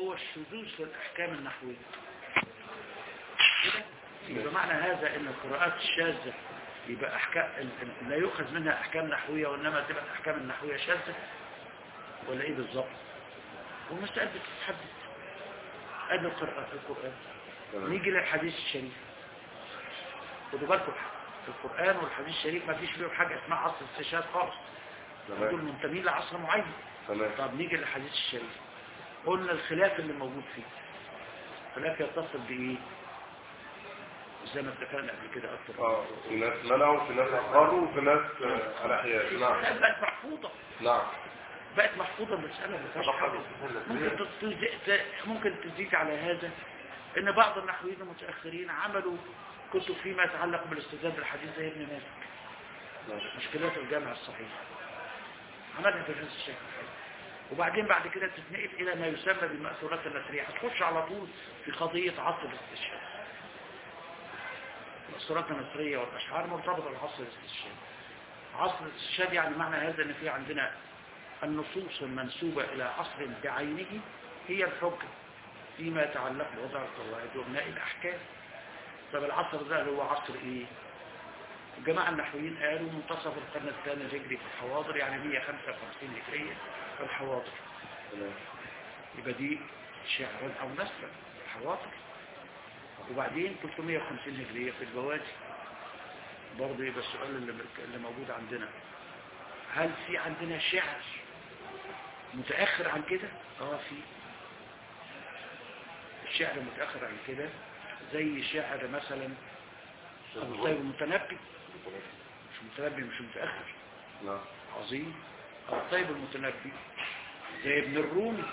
هو الشذوذ في الأحكام النحوية كده يبقى معنى هذا ان القراءات الشاذة يبقى أحكام لا يؤخذ منها أحكام نحوية وإنما تبقى الأحكام النحوية شاذة ولا إيه بالظبط والمسألة بتتحدد أدي القراءات في القرآن نيجي للحديث الشريف خدوا بالكم في القرآن والحديث الشريف ما فيش فيهم حاجة اسمها عصر استشهاد خالص دول منتمين لعصر معين تمام طب نيجي للحديث الشريف قلنا الخلاف اللي موجود فيه خلاف يتصل بإيه زي ما اتفقنا قبل كده أكتر اه في ناس منعوا في ناس أقروا وفي ناس آه، على أحياء نعم بقت محفوظة نعم بقت محفوظة المسألة ما فيهاش حاجة ممكن تزيد ممكن تزيد على هذا ان بعض النحويين المتأخرين عملوا كتب فيما يتعلق بالاستدلال بالحديث زي ابن مالك مشكلات الجامع الصحيح عملها بهذا الشكل وبعدين بعد كده تتنقل الى ما يسمى بالمأثورات النثرية هتخش على طول في قضية عصر الاستشهاد المأثورات النثرية والأشعار مرتبطة بعصر الاستشهاد عصر الاستشهاد يعني معنى هذا ان في عندنا النصوص المنسوبة إلى عصر بعينه هي الحكم فيما يتعلق بوضع القواعد وبناء الأحكام طب العصر ده اللي هو عصر إيه؟ الجماعة النحويين قالوا منتصف القرن الثاني الهجري في الحواضر يعني 155 هجرية في الحواضر يبقى دي شعرا أو نسلا الحواضر وبعدين 350 هجرية في البوادي برضه يبقى السؤال اللي, اللي موجود عندنا هل في عندنا شعر متأخر عن كده اه في الشعر متأخر عن كده زي شعر مثلا أبو طيب المتنبي مش متنبي مش متأخر نعم عظيم أبو طيب المتنبي زي ابن الرومي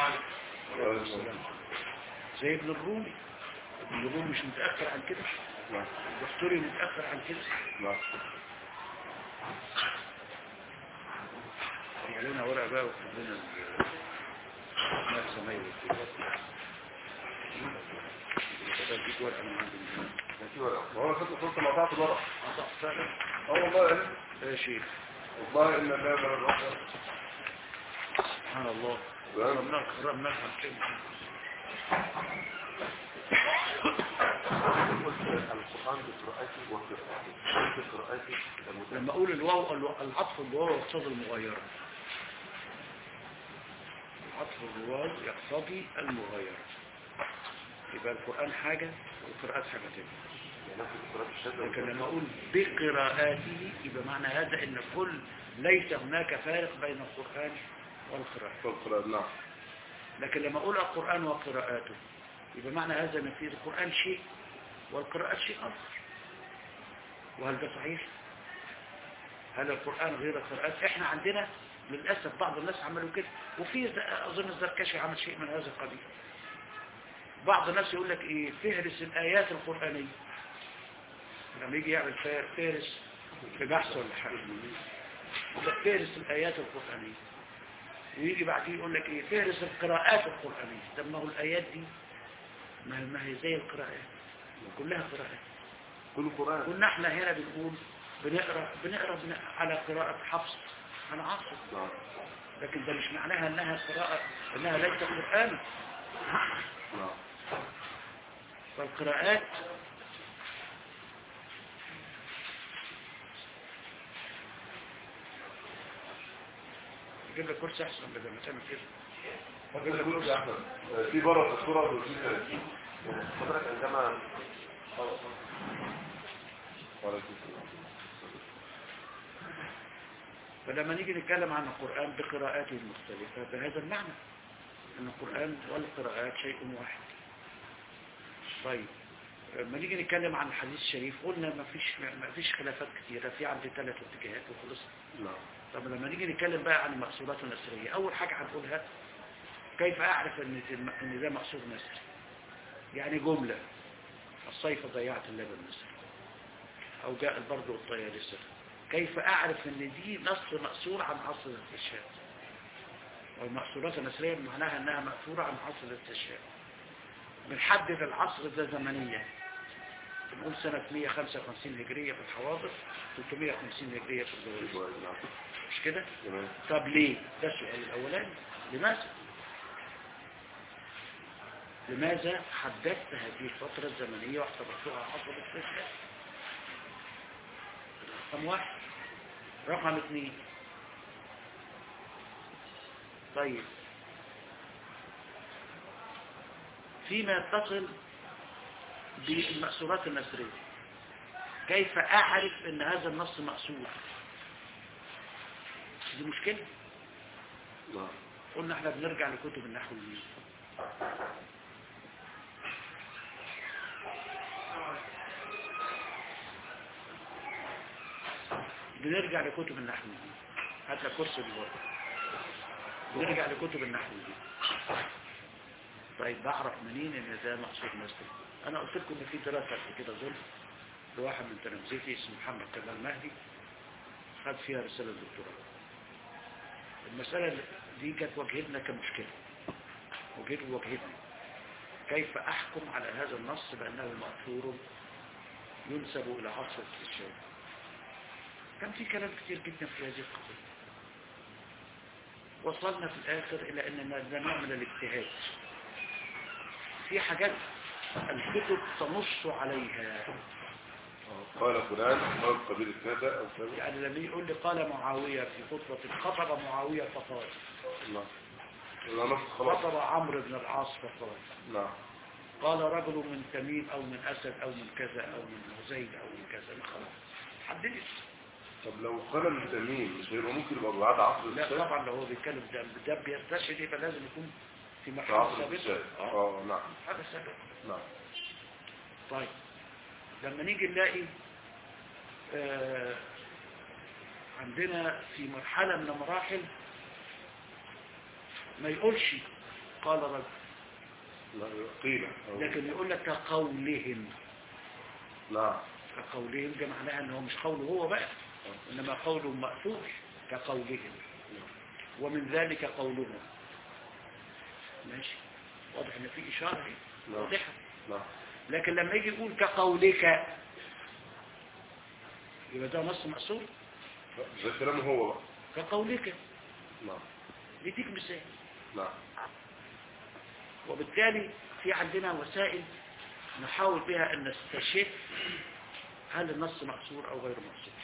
زي ابن الرومي ابن الرومي مش متأخر عن كده نعم الدستوري متأخر عن كده نعم يعلونا ورقة بقى وكتب لنا الناس زمايلي بديك ورقة من عند الجنة ده في ورقة ما هو خدت فرصة ما قطعت ورقة صح فعلا اه والله يعني يا شيخ والله إن الله من الرحمة سبحان الله تمام. ربنا كرمنا نفهم كلمة القرآن بقراءتي وقراءتي بقراءتي المتابعة لما اقول الواو الو- العطف الواو يقتضي المغايرة عطف الواو يقتضي المغايرة يبقى القرآن حاجة والقراءات حاجة تانية يعني نفس القراءات الشاذة لكن لما اقول بقراءاته يبقى معنى هذا ان كل ليس هناك فارق بين القرآن والقراءة فالقراءة نعم لكن لما اقول القرآن وقراءاته يبقى معنى هذا ان في القرآن شيء والقراءات شيء اخر وهل ده صحيح هل القرآن غير القراءات احنا عندنا للأسف بعض الناس عملوا كده وفي ز- اظن الزركشي عمل شيء من هذا القبيل بعض الناس يقول لك ايه فهرس الايات القرآنية لما يجي يعمل فا- فهرس في بحث ولا حاجة يقول لك فهرس الايات القرآنية ويجي بعديه يقول لك ايه فهرس القراءات القرآنية طب ما هو الايات دي ما ما هي زي القراءات كلها قراءات كل قرآن كنا احنا هنا بنقول بنقرا بنقرا بن- على قراءة حفص عن عاصم نعم لكن ده مش معناها انها قراءة انها ليست قرآن نعم فالقراءات يجيب لك كرسي احسن بدل ما تعمل كده فكده كل يا أحمد آه، في بره في الصورة وفي ثلاثين حضرتك عندما وعليكم السلام فلما نيجي نتكلم عن القرآن بقراءاته المختلفة بهذا المعنى أن القرآن والقراءات شيء واحد طيب لما نيجي نتكلم عن الحديث الشريف قلنا ما فيش ما فيش خلافات كثيرة في عندي ثلاث اتجاهات وخلصنا نعم طب لما نيجي نتكلم بقى عن المقصودات النسرية أول حاجة هنقولها كيف أعرف أن ده- إن ده مقصود نسري يعني جملة الصيف ضيعت اللبن نسري أو جاء البرد والطيالسة كيف أعرف أن دي نص مأثور عن عصر الاستشهاد والمأثورات النسرية معناها أنها مأثورة عن عصر الاستشهاد بنحدد العصر ده زمنيا بنقول سنة 155 هجرية في الحواضر 350 هجرية في الزواج نعم مش كده تمام طب ليه ده السؤال الاولاني لماذا لماذا حددت هذه الفترة الزمنية واعتبرتها حصل استثناء رقم واحد رقم اثنين طيب فيما يتصل بالمأسورات النسرية كيف أعرف أن هذا النص مأسور دي مشكلة نعم قلنا احنا بنرجع لكتب النحو المين بنرجع لكتب النحو المين هات لك كرسي دلوقتي بنرجع لكتب النحو المين طيب بعرف منين ان ده مقصود مسلم انا قلت لكم ان في دراسه قبل كده ظلم لواحد من تلامذتي اسمه محمد كمال مهدي خد فيها رساله دكتوراه المسألة دي كانت واجهتنا كمشكلة واجهته واجهتنا كيف أحكم على هذا النص بأنه مأثور ينسب إلى عصر الاستشهاد كان في كلام كتير جدا في هذه القضية وصلنا في الآخر إلى أن ده نوع من الاجتهاد في حاجات الكتب تنص عليها قال فلان قال قبيلة كذا أو كذا يعني لما يقول لي قال معاوية في خطبة خطب معاوية فقال نعم لا نص خلاص خطب عمرو بن العاص فقال نعم قال رجل من تميم او من اسد او من كذا او من زيد او من كذا ما خلاص حددت طب لو قال التميم مش هيبقى ممكن يبقى بعد عصر لا الشاي طبعا لو هو بيتكلم ده ده بيستشهد يبقى لازم يكون في في مرحله عصر سابقه الشاي اه اه نعم هذا سابق نعم طيب لما نيجي نلاقي آه عندنا في مرحله من المراحل ما يقولش قال رجل لا قيل أو- لكن يقول لك كقولهم نعم كقولهم ده معناها ان هو مش قوله هو بقى انما قوله مأثور كقولهم ومن ذلك قولهم ماشي واضح ان في اشاره اهي نعم. واضحه نعم لكن لما يجي يقول كقولك يبقى ده نص مأثور زي كلامه هو بقى كقولك نعم نديك مثال نعم وبالتالي في عندنا وسائل نحاول بها ان نستشف هل النص مقصور او غير مقصور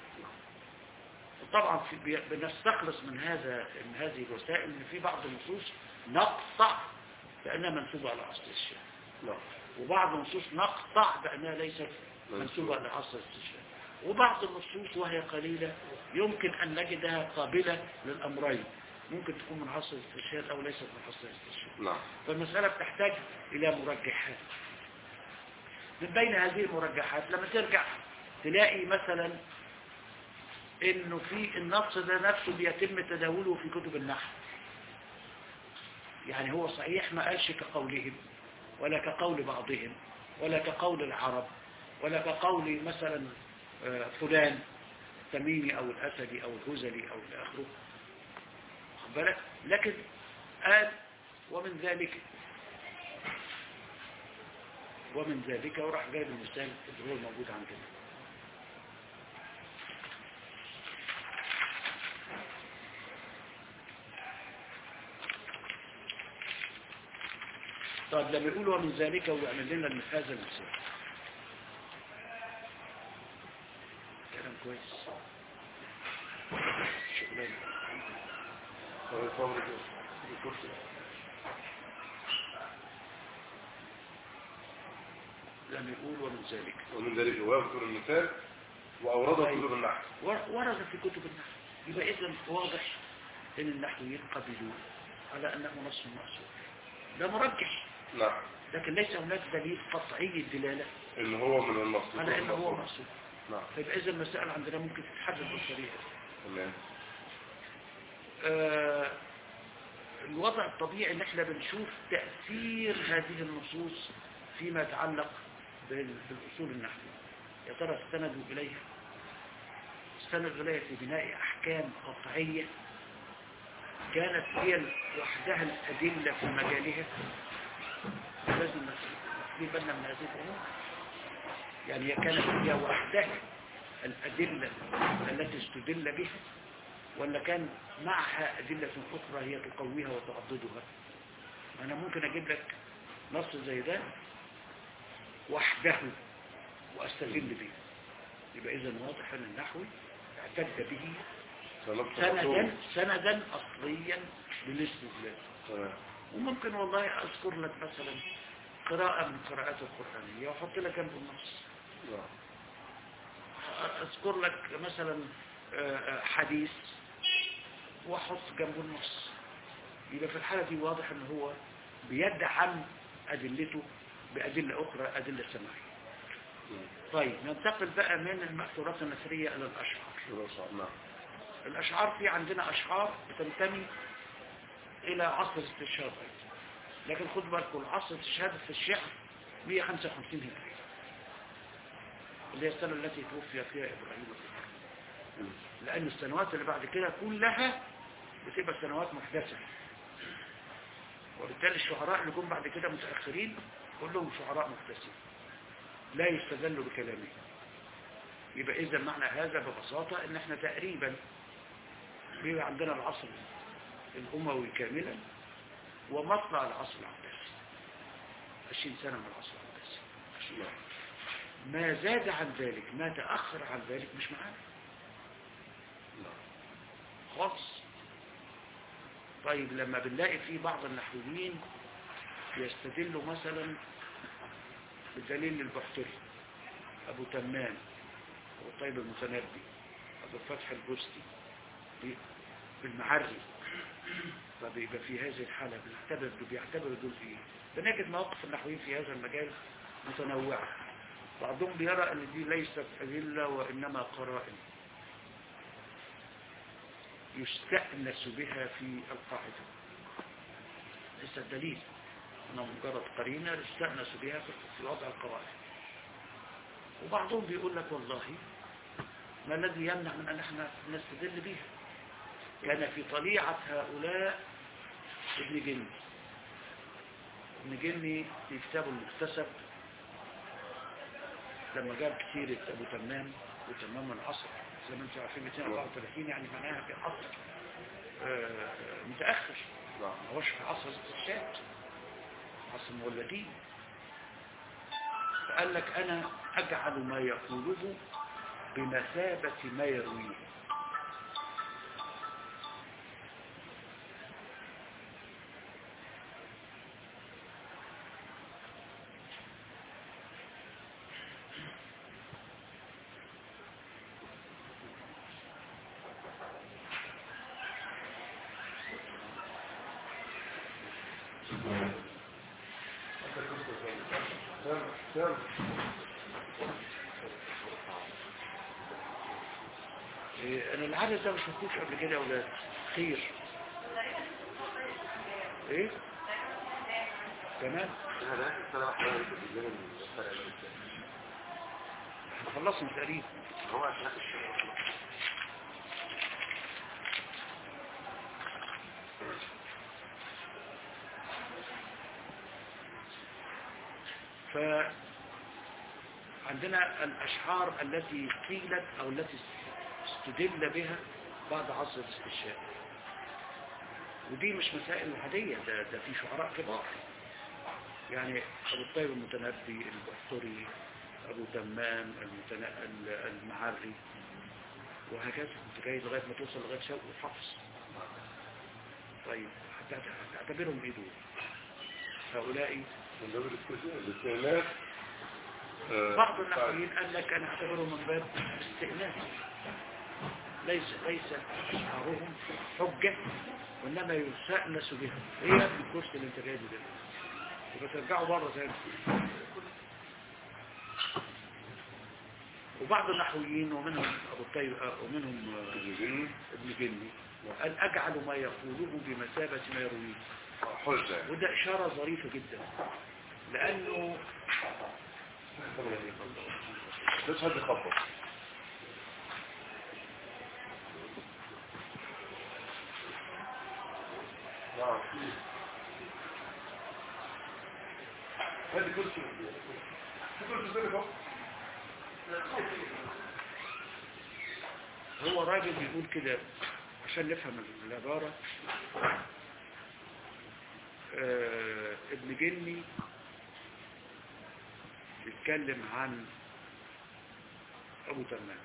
طبعا في بي- بنستخلص من هذا من هذه الوسائل ان في بعض النصوص نقطع بانها منسوبه على اصل الشيء نعم وبعض النصوص نقطع بانها ليست منسوبه على اصل الاستشهاد وبعض النصوص وهي قليله يمكن ان نجدها قابله للامرين ممكن تكون من اصل الاستشهاد او ليست من اصل الاستشهاد نعم فالمسألة بتحتاج إلى مرجحات من بين هذه المرجحات لما ترجع تلاقي مثلا انه في النص ده نفسه بيتم تداوله في كتب النحو يعني هو صحيح ما قالش كقولهم ولا كقول بعضهم ولا كقول العرب ولا كقول مثلا آه، فلان التميمي او الاسدي او الهزلي او الى اخره واخد بالك لكن قال ومن ذلك ومن ذلك وراح جايب المثال اللي هو الموجود عندنا طيب لما يقول ومن ذلك ويعمل لنا هذا المثال كلام كويس شغلانه هذا صبر الكرسي لما يقول ومن ذلك ومن ذلك هو يذكر المثال وأورده أيوة. كتب النحو ور- ورد في كتب النحو يبقى إذن واضح أن النحويين قبلوه على أنه نص مأسور ده مرجح نعم لكن ليس هناك دليل قطعي الدلالة إن هو من النص على أنه هو مأسور نعم فيبقى إذن المسائل عندنا ممكن تتحدد بالطريقة تمام آه، الوضع الطبيعي ان احنا بنشوف تأثير هذه النصوص فيما يتعلق بال- بالاصول النحوية يا ترى استندوا اليها استندوا اليها في بناء احكام قطعية كانت هي وحدها الادلة في مجالها لازم نخلي بالنا من هذه الامور يعني هي كانت هي وحدها الادلة التي استدل بها ولا كان معها أدلة أخرى هي تقويها وتعضدها أنا ممكن أجيب لك نص زي ده وحده واستدل به يبقى اذا واضح ان النحوي اعتد به سندا سندا اصليا للاستدلال تمام وممكن والله اذكر لك مثلا قراءة من قراءات القرآنية واحط لك جنب النص نعم. اذكر لك مثلا آه، آه، حديث واحط جنبه النص يبقى في الحالة دي واضح ان هو بيدعم ادلته بادلة اخرى ادلة سماعية طيب ننتقل بقى من المأثورات النثرية الى الاشعار شروط نعم الاشعار في عندنا اشعار بتنتمي الى عصر الاستشهاد أيضا. لكن خد بالكم عصر الاستشهاد في الشعر 155 هجري اللي هي السنة التي توفي فيها إبراهيم الخليل لأن السنوات اللي بعد كده كلها بتبقى سنوات محدثة وبالتالي الشعراء اللي جم بعد كده متأخرين كلهم شعراء محدثين لا يستدلوا بكلامه يبقى إذا معنى هذا ببساطة إن احنا تقريبا بيبقى عندنا العصر الأموي كاملا ومطلع العصر العباسي 20 سنة من العصر العباسي ما زاد عن ذلك ما تأخر عن ذلك مش معانا خالص طيب لما بنلاقي في بعض النحويين يستدلوا مثلا بدليل البحتري أبو تمام أبو طيب المتنبي أبو فتح البستي ب- بالمعري فبيبقى في هذه الحالة بيعتبر بيعتبر دول ايه بنجد مواقف النحويين في هذا المجال متنوعة بعضهم بيرى ان دي ليست أدلة وإنما قرائن يستأنس بها في القاعدة ليس الدليل انه مجرد قرينة يستأنس بها في- في وضع القواعد وبعضهم بيقول لك والله ما الذي يمنع من أن احنا نستدل بها كان في طليعة هؤلاء ابن جني ابن جني في كتابه المكتسب لما جاب كثيرة أبو تمام وتمام العصر زي ما انتم عارفين 234 يعني معناها في عصر آه، متأخر نعم ما هوش في عصر الستات عصر المولدين فقال لك أنا أجعل ما يقوله بمثابة ما يرويه تمام تمام إيه، انا العدد ده ما شفتوش قبل كده يا اولاد خير ايه تمام انا ده السنه واحده بس بالليل من الفرق ده. احنا خلصنا تقريبا هو عشان الشغل. فعندنا الأشعار التي قيلت أو التي استدل بها بعد عصر الاستشهاد ودي مش مسائل عادية ده, ده في شعراء كبار يعني أبو الطيب المتنبي البحتري أبو تمام المتن... ال- المعري وهكذا انت جاي لغاية ما توصل لغاية شوق وحفص طيب هتعت- هتعتبرهم ايه دول هؤلاء من باب الاستئناس الاستئناس آه، بعض النحويين قال لك انا اعتبره من باب استئناس ليس ليس اشعارهم حجة وانما يستأنس بها ايه يا ابني الكرسي اللي انت جايبه ده يبقى ترجعوا بره تاني وبعض النحويين ومنهم ابو الطيب ومنهم آه، الجن ابن جني قال اجعل ما يقوله بمثابة ما يرويه حجة يعني. وده اشارة ظريفة جدا لانه ليش حد يخبط نعم هذه كرسي في كرسي زي ده هو راجل بيقول كده عشان نفهم العبارة آه ابن جني بيتكلم عن أبو تمام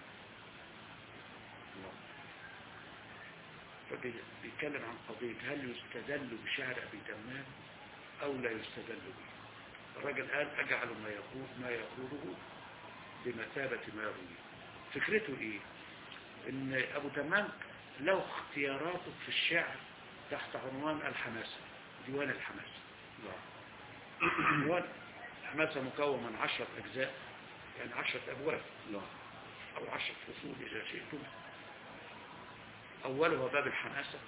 فبيتكلم عن قضية هل يستدل بشعر أبي تمام أو لا يستدل به الراجل قال أجعل ما يقول ما يقوله بمثابة ما يرويه فكرته إيه؟ إن أبو تمام له اختياراته في الشعر تحت عنوان الحماسة ديوان الحماسة ديوان الحماسة مكون من عشرة أجزاء يعني عشرة أبواب أو عشرة فصول إذا شئتم أولها باب الحماسة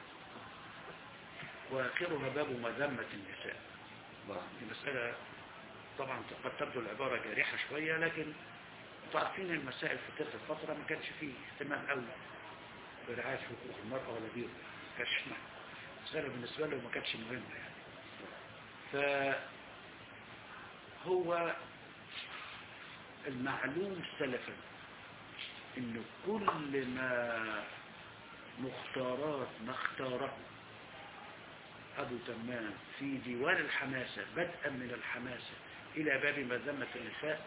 وآخرها باب مذمة النساء دي مسألة طبعا قد تبدو العبارة جارحة شوية لكن تعرفين المسائل في تلك الفترة ما كانش فيه اهتمام قوي برعاية حقوق المرأة ولا دي ما كانش مسألة بالنسبة له ما كانتش مهمة يعني فهو المعلوم سلفا ان كل ما مختارات ما اختاره أبو تمام في ديوان الحماسة بدءا من الحماسة إلى باب مذمة النساء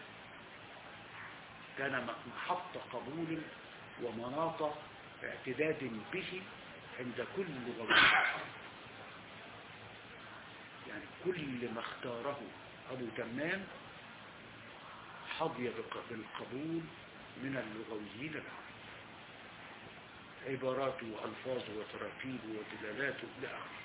كان محط قبول ومناط اعتداد به عند كل لغوي يعني كل ما اختاره أبو تمام حظي بالقبول من اللغويين العرب عباراته وألفاظه وتراكيبه ودلالاته إلى آخره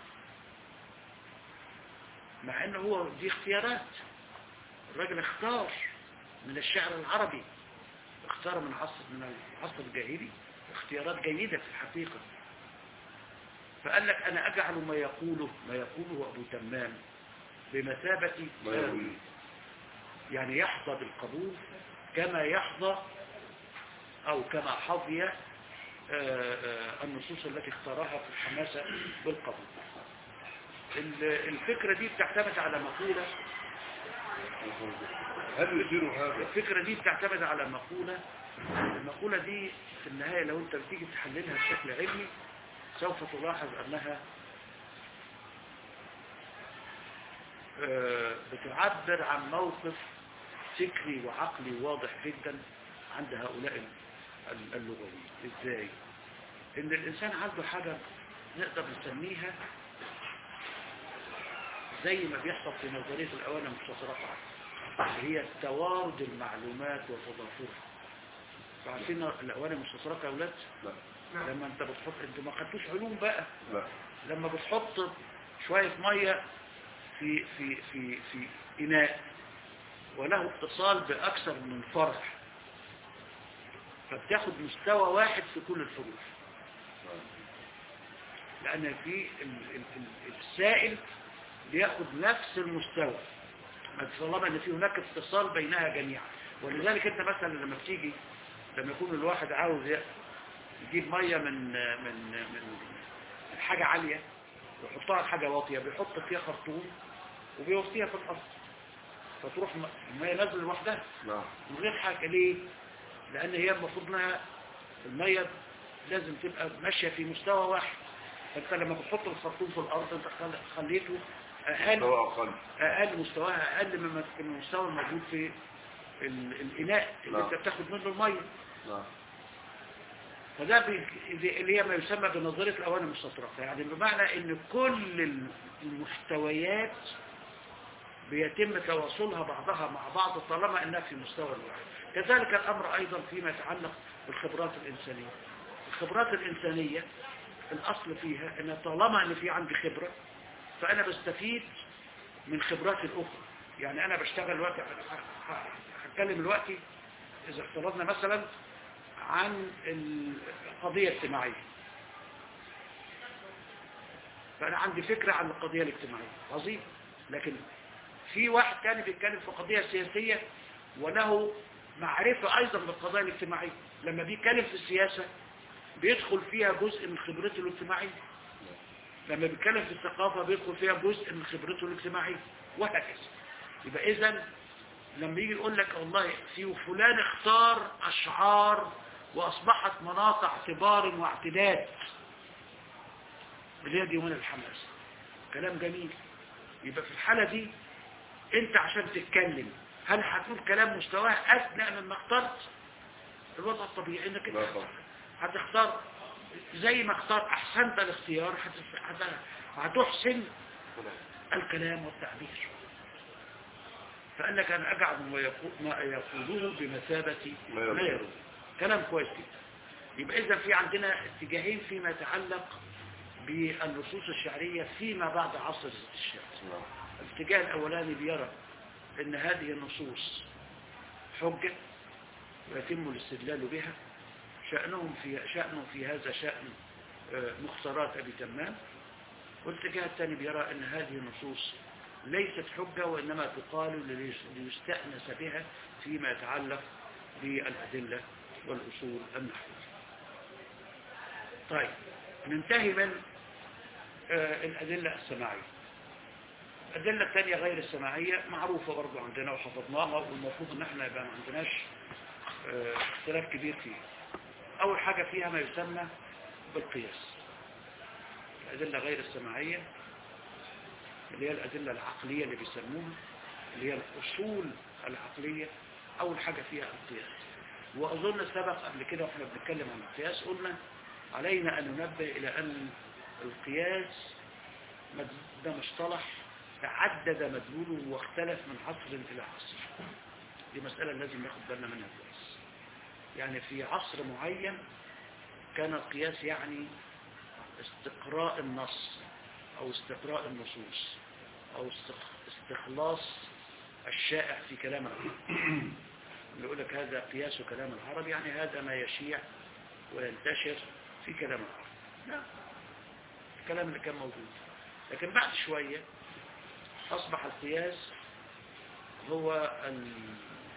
مع انه هو دي اختيارات الراجل اختار من الشعر العربي اختار من عصر من العصر الجاهلي اختيارات جيدة في الحقيقة فقال لك انا اجعل ما يقوله ما يقوله ابو تمام بمثابة ما يقول. يعني يحظى بالقبول كما يحظى او كما حظي آه، آه، النصوص التي اختارها في الحماسة بالقبول ال- الفكرة دي بتعتمد على مقولة هل يصير هذا الفكرة دي بتعتمد على مقولة المقولة دي في النهاية لو انت بتيجي تحللها بشكل علمي سوف تلاحظ انها آه، بتعبر عن موقف فكري وعقلي واضح جدا عند هؤلاء ال- اللغويين ازاي ان الانسان عنده حاجة نقدر نسميها زي ما بيحصل في نظرية الأواني المستطرقة اللي هي توارد المعلومات وتضافرها فعارفين الأواني المستطرقة يا أولاد لا لما أنت بتحط أنت ما خدتوش علوم بقى لا لما بتحط شوية مية في في في في إناء وله اتصال بأكثر من فرع فبتاخد مستوى واحد في كل الفروع لأن في ال- ال- ال- السائل بياخد نفس المستوى ما طالما ان في هناك اتصال بينها جميعا ولذلك انت مثلا لما بتيجي لما يكون الواحد عاوز ي- يجيب ميه من من من من حاجه عاليه ويحطها في حاجه واطيه بيحط فيها خرطوم وبيوصيها في الارض فتروح م- الميه نازله لوحدها نعم من غير حاجه ليه؟ لان هي المفروض انها الميه لازم تبقى ماشيه في مستوى واحد فانت لما بتحط الخرطوم في الارض انت خل- خليته اقل سواء أقل اقل مستواها اقل مما من المستوى الموجود في ال- الاناء اللي نعم. انت بتاخد منه الميه نعم فده بي- اللي هي ما يسمى بنظريه الاواني المستطرقه يعني بمعنى ان كل المستويات بيتم تواصلها بعضها مع بعض طالما انها في مستوى واحد كذلك الامر ايضا فيما يتعلق بالخبرات الانسانيه الخبرات الانسانيه الاصل فيها ان طالما ان في عندي خبره فانا بستفيد من خبرات الاخرى يعني انا بشتغل دلوقتي ه- ه- هتكلم دلوقتي اذا افترضنا مثلا عن القضيه الاجتماعيه فانا عندي فكره عن القضيه الاجتماعيه عظيم لكن في واحد تاني بيتكلم في قضيه سياسيه وله معرفه ايضا بالقضايا الاجتماعيه لما بيتكلم في السياسه بيدخل فيها جزء من خبرته الاجتماعيه لما بيتكلم في الثقافة بيدخل فيها جزء من خبرته الاجتماعية وهكذا يبقى إذا لما يجي يقول لك والله في فلان اختار أشعار وأصبحت مناط اعتبار واعتداد اللي هي ديوان الحماس كلام جميل يبقى في الحالة دي انت عشان تتكلم هل هتقول كلام مستواه أدنى مما اخترت الوضع الطبيعي انك انت لا طبعا هتختار زي ما اختار احسنت الاختيار هتس- هت- هتحسن الكلام والتعبير فقال لك انا اجعل ما يقول ما يقوله بمثابه ما ما يقول. يقول كلام كويس جدا يبقى اذا في عندنا اتجاهين فيما يتعلق بالنصوص الشعريه فيما بعد عصر الاستشهاد نعم الاتجاه الأولاني بيرى أن هذه النصوص حجة ويتم الاستدلال بها شأنهم في شأنه في هذا شأن آه، مختارات أبي تمام والاتجاه الثاني بيرى أن هذه النصوص ليست حجة وإنما تقال ليس- ليستأنس بها فيما يتعلق بالأدلة والأصول النحوية طيب ننتهي من آه، الأدلة السماعية الأدلة الثانية غير السماعية معروفة برضو عندنا وحفظناها والمفروض ان احنا يبقى ما عندناش آه، اختلاف كبير فيها أول حاجة فيها ما يسمى بالقياس الأدلة غير السماعية اللي هي الأدلة العقلية اللي بيسموها اللي هي الأصول العقلية أول حاجة فيها القياس وأظن سبق قبل كده وإحنا بنتكلم عن القياس قلنا علينا أن ننبه إلى أن القياس مد- ده مصطلح تعدد مدلوله واختلف من عصر إلى عصر دي مسألة لازم ناخد بالنا منها كويس يعني في عصر معين كان القياس يعني استقراء النص أو استقراء النصوص أو استخ- استخلاص الشائع في كلام العرب يقول لك هذا قياس كلام العرب يعني هذا ما يشيع وينتشر في كلام العرب لا الكلام اللي كان موجود لكن بعد شوية أصبح القياس هو ال-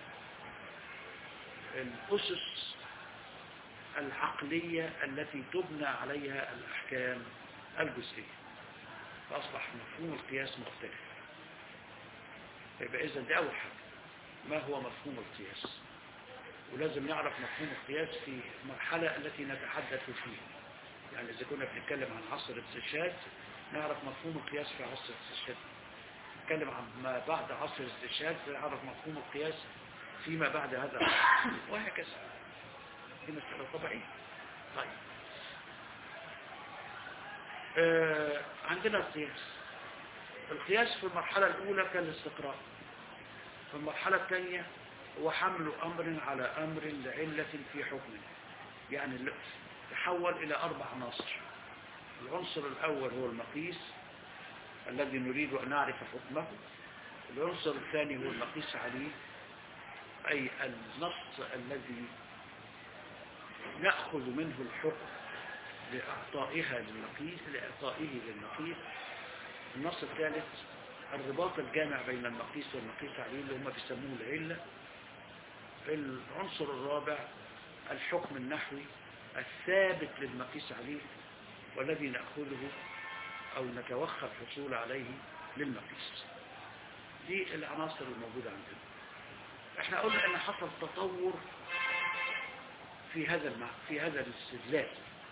الأسس العقلية التي تبنى عليها الأحكام الجزئية فأصبح مفهوم القياس مختلف يبقى إذا دي أول حاجة ما هو مفهوم القياس ولازم نعرف مفهوم القياس في المرحلة التي نتحدث فيها يعني إذا كنا بنتكلم عن عصر الاستشهاد نعرف مفهوم القياس في عصر الاستشهاد نتكلم عن ما بعد عصر الاستشهاد نعرف مفهوم القياس فيما بعد هذا العصر وهكذا دي مسألة طبيعية طيب آه عندنا القياس القياس في المرحلة الأولى كان الاستقراء في المرحلة الثانية هو حمل أمر على أمر لعلة في حكمه يعني ال- تحول إلى أربع عناصر العنصر الأول هو المقيس الذي نريد أن نعرف حكمه العنصر الثاني هو المقيس عليه أي النص الذي نأخذ منه الحكم لإعطائها للمقيس لإعطائه للمقيس النص الثالث الرباط الجامع بين المقيس والمقيس عليه اللي هم بيسموه العلة العنصر الرابع الحكم النحوي الثابت للمقيس عليه والذي نأخذه أو نتوخى الحصول عليه للمقيس دي العناصر الموجودة عندنا احنا قلنا ان حصل تطور في هذا المع... في هذا الاستدلال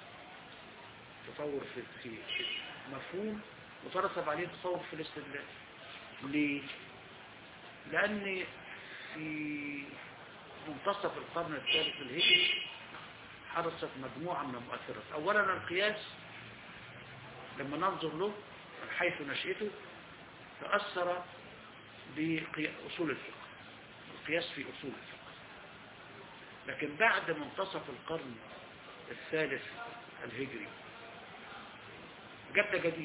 تطور في, في في مفهوم وترتب عليه تطور في الاستدلال ليه؟ لأن في منتصف القرن الثالث الهجري حدثت مجموعة من المؤثرات أولا القياس لما ننظر له من حيث نشأته تأثر بأصول الفقه القياس في أصول الفقه لكن بعد منتصف القرن الثالث الهجري جد جديد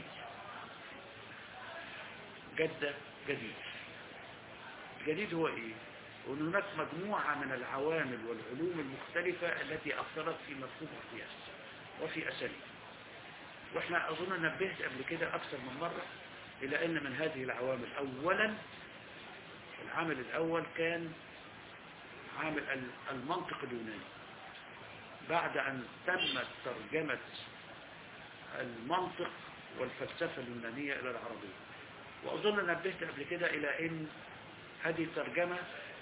جد جديد الجديد هو ايه وان هناك مجموعة من العوامل والعلوم المختلفة التي اثرت في مفهوم القياس وفي اساليب واحنا اظن نبهت قبل كده اكثر من مرة الى ان من هذه العوامل اولا العامل الاول كان عامل ال- المنطق اليوناني بعد ان تمت ترجمة المنطق والفلسفة اليونانية إلى العربية وأظن نبهت قبل كده إلى أن هذه الترجمة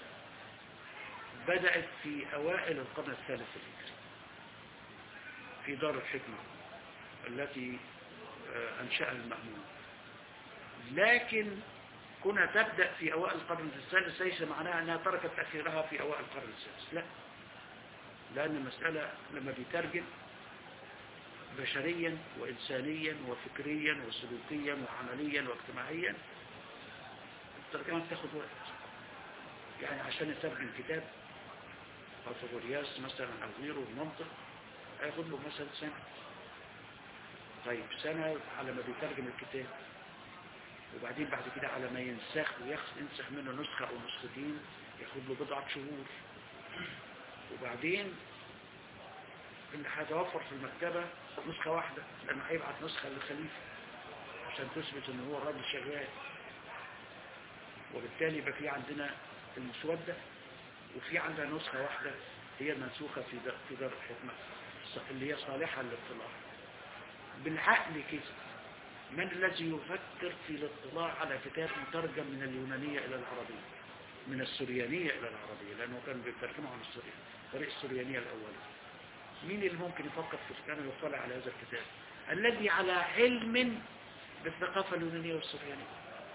بدأت في أوائل القرن الثالث الهجري في دار الحكمة التي آه، أنشأها المأمون لكن كونها تبدأ في أوائل القرن الثالث ليس معناها أنها تركت تأثيرها في أوائل القرن السادس لا لأن المسألة لما بيترجم بشريا وإنسانيا وفكريا وسلوكيا وعمليا واجتماعيا الترجمة بتاخد وقت يعني عشان يترجم كتاب أوتوغورياس مثلا أو غيره المنطق هياخد له مثلا سنة طيب سنة على ما بيترجم الكتاب وبعدين بعد كده على ما ينسخ وينسخ منه نسخة أو نسختين ياخد له بضعة شهور وبعدين اللي هيتوفر في المكتبة نسخة واحدة لأنه هيبعت نسخة للخليفة عشان تثبت ان هو الراجل شغال وبالتالي يبقى في عندنا المسودة وفي عندنا نسخة واحدة هي المنسوخة في دار, في دار الحكمة اللي هي صالحة للاطلاع بالعقل كده من الذي يفكر في الاطلاع على كتاب مترجم من اليونانية إلى العربية من السريانية إلى العربية لأنه كان بيترجمه عن السريان طريق السريانية الأولى مين اللي ممكن يفكر في كان يطلع على هذا الكتاب الذي على علم بالثقافة اليونانية والسريانية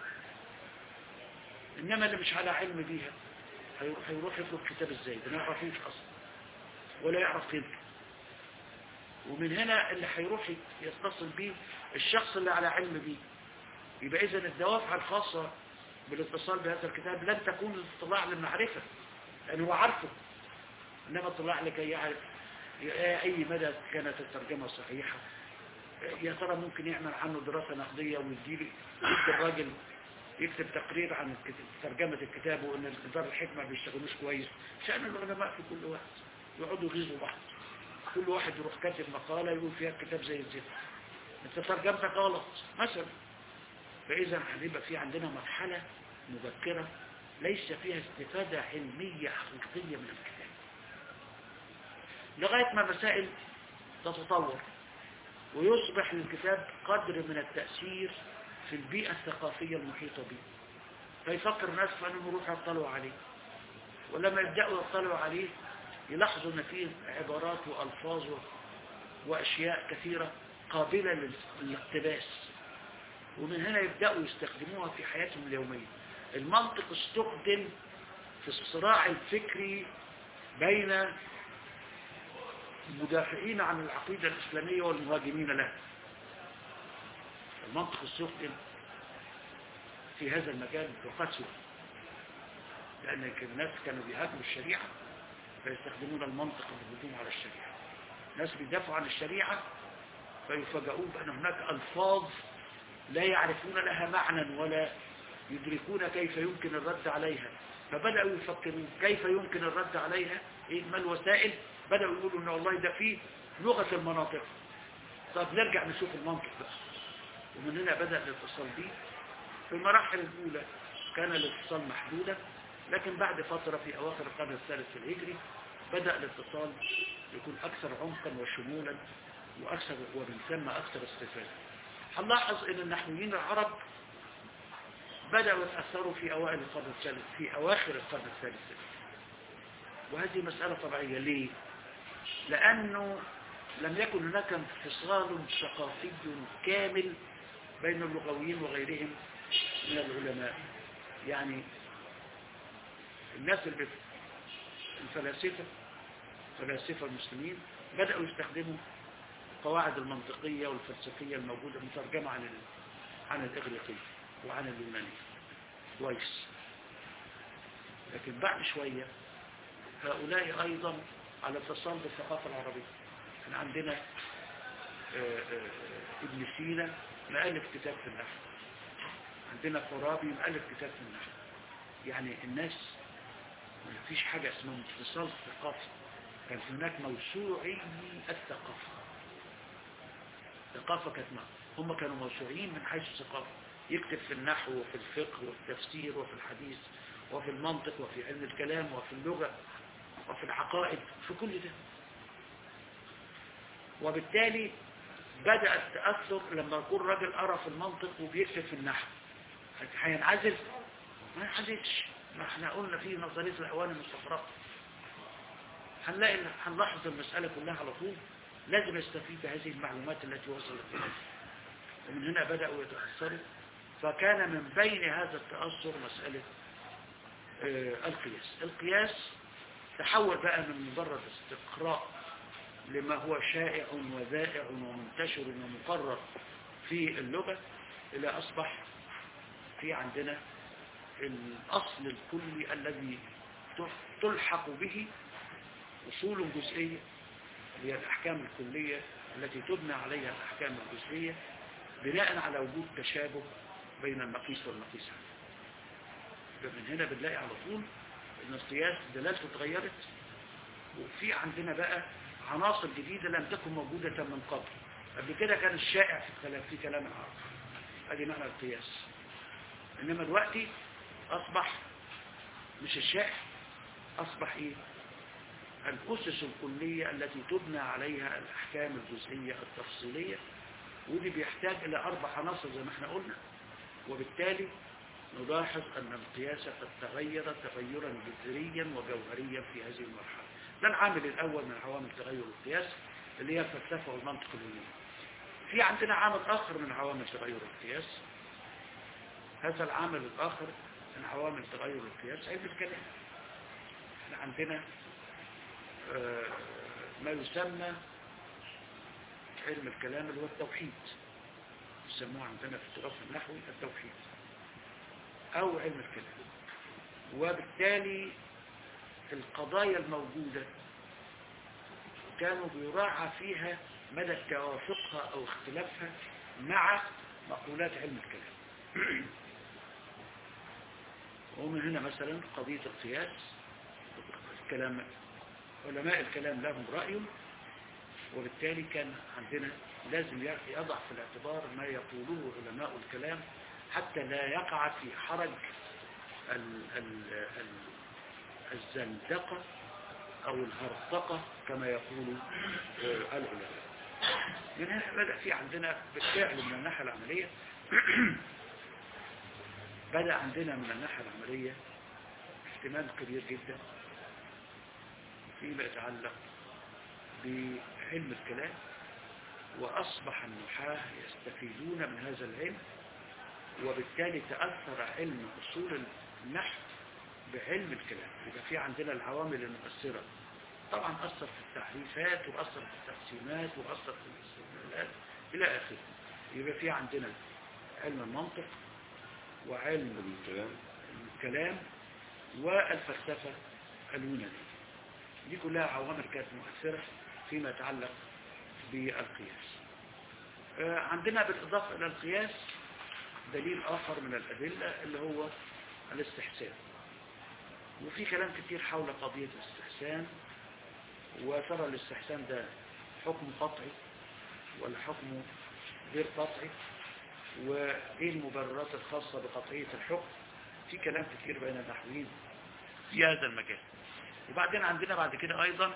إنما اللي مش على علم بيها هيروح, هيروح يطلب كتاب ازاي ده ما يعرفوش أصلا ولا يعرف قيمته ومن هنا اللي هيروح يتصل بيه الشخص اللي على علم بيه يبقى إذا الدوافع الخاصة بالاتصال بهذا الكتاب لن تكون الاطلاع للمعرفة لأنه هو عارفه إنما اطلاع لكي يعرف أي مدى كانت الترجمة صحيحة يا ترى ممكن يعمل عنه دراسة نقدية ويديله يدي الراجل يكتب تقرير عن ترجمة الكتاب وان دار الحكمة ما بيشتغلوش كويس شأن العلماء في كل وقت يقعدوا يغيظوا بعض كل واحد يروح كاتب مقالة يقول فيها الكتاب زي الزفت انت ترجمتك غلط مثلا فإذا هنبقى في عندنا مرحلة مبكرة ليس فيها استفادة علمية حقيقية من الكتاب لغاية ما مسائل تتطور ويصبح للكتاب قدر من التأثير في البيئة الثقافية المحيطة به فيفكر الناس في أنهم يروحوا يطلعوا عليه ولما يبدأوا يطلعوا عليه يلاحظوا أن فيه عبارات وألفاظ وأشياء كثيرة قابلة للاقتباس ومن هنا يبدأوا يستخدموها في حياتهم اليومية المنطق استخدم في الصراع الفكري بين المدافعين عن العقيدة الإسلامية والمهاجمين لها المنطق استخدم في هذا المجال بقسوة لأن الناس كانوا بيهاجموا الشريعة فيستخدمون المنطق للهجوم على الشريعة ناس بيدافعوا عن الشريعة فيفاجئون بأن هناك ألفاظ لا يعرفون لها معنى ولا يدركون كيف يمكن الرد عليها فبدأوا يفكرون كيف يمكن الرد عليها إيه ما الوسائل بدأوا يقولوا إن والله ده فيه لغة المناطق طب نرجع نشوف المنطق بقى ومن هنا بدأ الاتصال به في المراحل الأولى كان الاتصال محدودا لكن بعد فترة في أواخر القرن الثالث الهجري بدأ الاتصال يكون أكثر عمقا وشمولا وأكثر ومن ثم أكثر استفادة هنلاحظ أن النحويين العرب بدأوا يتأثروا في أوائل القرن الثالث في أواخر القرن الثالث وهذه مسألة طبيعية ليه؟ لأنه لم يكن هناك انفصال ثقافي كامل بين اللغويين وغيرهم من العلماء يعني الناس اللي الفلاسفة الفلاسفة المسلمين بدأوا يستخدموا قواعد المنطقية والفلسفية الموجودة مترجمة عن عن الإغريقية وعن اليوناني كويس لكن بعد شوية هؤلاء أيضا على اتصال بالثقافة العربية كان عندنا آآ آآ ابن سينا مؤلف كتاب في النحو عندنا فارابي مؤلف كتاب في النحو يعني الناس ما فيش حاجة اسمها انفصال ثقافي كان هناك موسوعي الثقافة الثقافة كانت هم كانوا موسوعيين من حيث الثقافة يكتب في النحو وفي الفقه وفي التفسير وفي الحديث وفي المنطق وفي علم الكلام وفي اللغة وفي العقائد في كل ده وبالتالي بدأ التأثر لما يكون راجل أرى في المنطق وبيكتب في النحو هينعزل ما ينعزلش ما احنا قلنا في نظرية الأوان المستفرقة هنلاقي هنلاحظ المسألة كلها على طول لازم يستفيد بهذه المعلومات التي وصلت إليها ومن هنا بدأوا يتأثروا فكان من بين هذا التأثر مسألة آه، القياس القياس تحول بقى من مجرد استقراء لما هو شائع وذائع ومنتشر ومقرر في اللغة إلى أصبح في عندنا الأصل الكلي الذي تلحق به أصول جزئية هي الأحكام الكلية التي تبنى عليها الأحكام الجزئية بناء على وجود تشابه بين المقيس والمقيس عليه يبقى من هنا بنلاقي على طول ان القياس دلالته اتغيرت وفي عندنا بقى عناصر جديدة لم تكن موجودة من قبل قبل كده كان الشائع في الكلام في كلام العرب ادي معنى القياس انما دلوقتي اصبح مش الشائع اصبح ايه الأسس الكلية التي تبنى عليها الأحكام الجزئية التفصيلية ودي بيحتاج إلى أربع عناصر زي ما احنا قلنا وبالتالي نلاحظ أن القياس قد تغير تغيرا جذريا وجوهريا في هذه المرحلة ده العامل الأول من عوامل تغير القياس اللي هي الفلسفة والمنطق العلمي في عندنا عامل آخر من عوامل تغير القياس هذا العامل الآخر من عوامل تغير القياس علم الكلام احنا عندنا آه، ما يسمى علم الكلام اللي هو التوحيد يسموه عندنا في التراث النحوي التوحيد أو علم الكلام وبالتالي القضايا الموجودة كانوا بيراعى فيها مدى توافقها أو اختلافها مع مقولات علم الكلام ومن هنا مثلا قضية القياس الكلام علماء الكلام لهم رأي وبالتالي كان عندنا لازم يضع في الاعتبار ما يقوله علماء الكلام حتى لا يقع في حرج ال ال ال الزندقة أو الهرطقة كما يقول العلماء من هنا بدأ في عندنا بالفعل من الناحية العملية بدأ عندنا من الناحية العملية اهتمام كبير جدا فيما يتعلق بعلم الكلام وأصبح النحاة يستفيدون من هذا العلم وبالتالي تأثر علم أصول النحو بعلم الكلام يبقى في عندنا العوامل المؤثرة طبعا أثر في التحريفات وأثر في التقسيمات وأثر في الاستدلالات إلى آخره يبقى في عندنا علم المنطق وعلم الكلام الكلام والفلسفة اليونانية دي كلها عوامل كانت مؤثرة فيما يتعلق بالقياس آه، عندنا بالإضافة إلى القياس دليل آخر من الأدلة اللي هو الاستحسان وفي كلام كتير حول قضية الاستحسان وترى الاستحسان ده حكم قطعي ولا حكم غير قطعي وإيه المبررات الخاصة بقطعية الحكم في كلام كتير بين النحويين في هذا المجال وبعدين عندنا بعد كده أيضا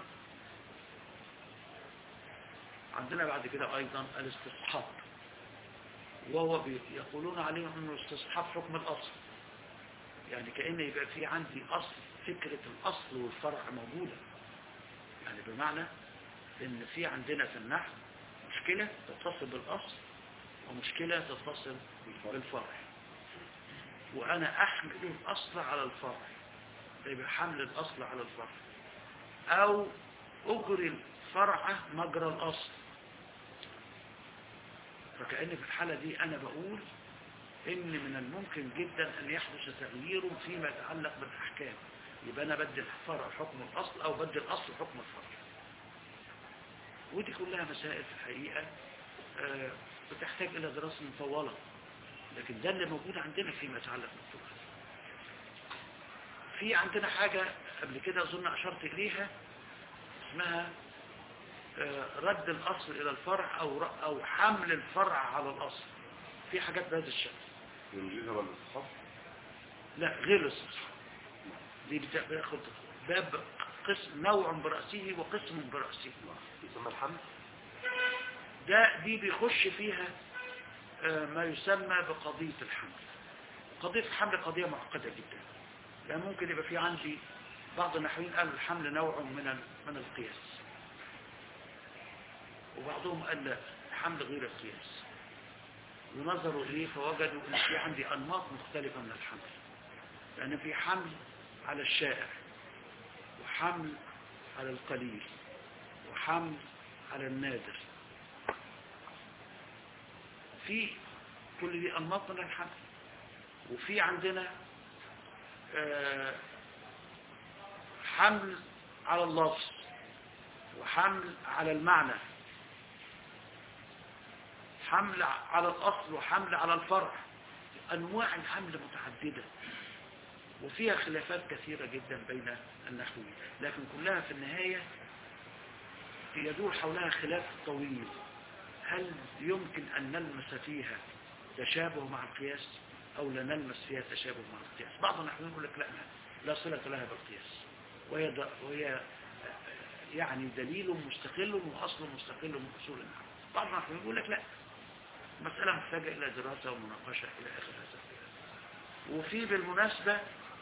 عندنا بعد كده أيضا الاستصحاب وهو بي- يقولون عليه أنه استصحاب حكم الأصل يعني كأن يبقى في عندي أصل فكرة الأصل والفرع موجودة يعني بمعنى ان في عندنا في النحو مشكلة تتصل بالأصل ومشكلة تتصل بالفرع وأنا أحمل الأصل على الفرع يبقى حمل الأصل على الفرع أو أجري الفرع مجرى الأصل فكأن في الحالة دي أنا بقول إن من الممكن جدا أن يحدث تغيير فيما يتعلق بالأحكام يبقى أنا بدي الفرع حكم الأصل أو بدي الأصل حكم الفرع ودي كلها مسائل في الحقيقة آه، بتحتاج إلى دراسة مطولة لكن ده اللي موجود عندنا فيما يتعلق بالفقه في عندنا حاجة قبل كده أظن أشرت إليها اسمها آه، رد الأصل إلى الفرع أو ر- أو حمل الفرع على الأصل في حاجات بهذا الشكل ينجزها بالإصحاب لا غير الاستصحاب دي بتا- بتاخد باب قسم نوع برأسه وقسم برأسه يسمى الحمد ده دي بيخش فيها آه، ما يسمى بقضية الحمل قضية الحمل قضية معقدة جدا لأن ممكن يبقى في عندي بعض النحويين قالوا الحمل نوع من ال- من القياس وبعضهم قال لا الحمل غير القياس ونظروا إليه فوجدوا أن في عندي أنماط مختلفة من الحمل لأن في حمل على الشائع وحمل على القليل وحمل على النادر في كل دي أنماط من الحمل وفي عندنا آه، حمل على اللفظ وحمل على المعنى حمل على الأصل وحمل على الفرع أنواع الحمل متعددة وفيها خلافات كثيرة جدا بين النحويين لكن كلها في النهاية يدور حولها خلاف طويل هل يمكن أن نلمس فيها تشابه مع القياس أو لا نلمس فيها تشابه مع القياس بعض النحويين يقول لك لا لا صلة لها بالقياس وهي, د... وهي يعني دليل مستقل وأصل مستقل من أصول النحو بعض النحويين يقول لك لا مسألة محتاجة إلى دراسة ومناقشة إلى آخر هذا وفي بالمناسبة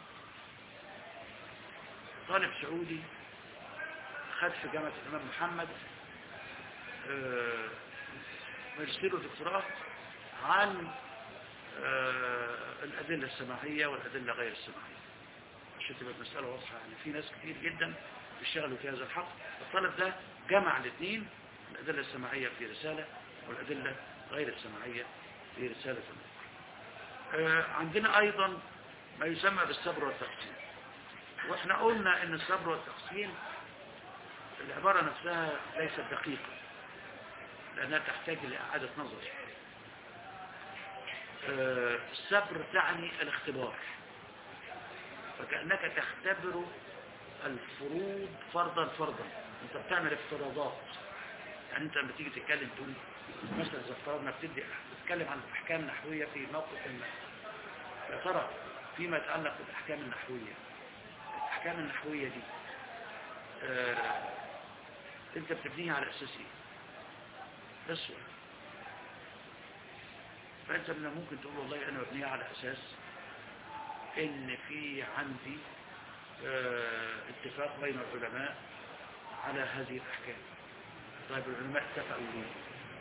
طالب سعودي خد في جامعة الإمام محمد آه، ماجستير ودكتوراه عن آه، الأدلة السماعية والأدلة غير السماعية عشان تبقى المسألة واضحة يعني في ناس كتير جدا بيشتغلوا في هذا الحق الطالب ده جمع الاثنين الأدلة السماعية في رسالة والأدلة غير السماعية في رسالة أخرى آه، عندنا أيضا ما يسمى بالصبر والتقسيم واحنا قلنا ان الصبر والتقسيم العبارة نفسها ليست دقيقة لأنها تحتاج لإعادة نظر آه، الصبر تعني الاختبار فكأنك تختبر الفروض فرضا فرضا انت بتعمل افتراضات يعني انت لما تيجي تتكلم تقول مثلا اذا افترضنا بتدي تتكلم عن الاحكام النحويه في موقف ما يا ترى فيما يتعلق بالاحكام النحويه الاحكام النحويه دي آه انت بتبنيها على اساس ايه ده السؤال فانت من ممكن تقول والله انا ببنيها على اساس ان في عندي آه اتفاق بين العلماء على هذه الاحكام طيب العلماء اتفقوا ليه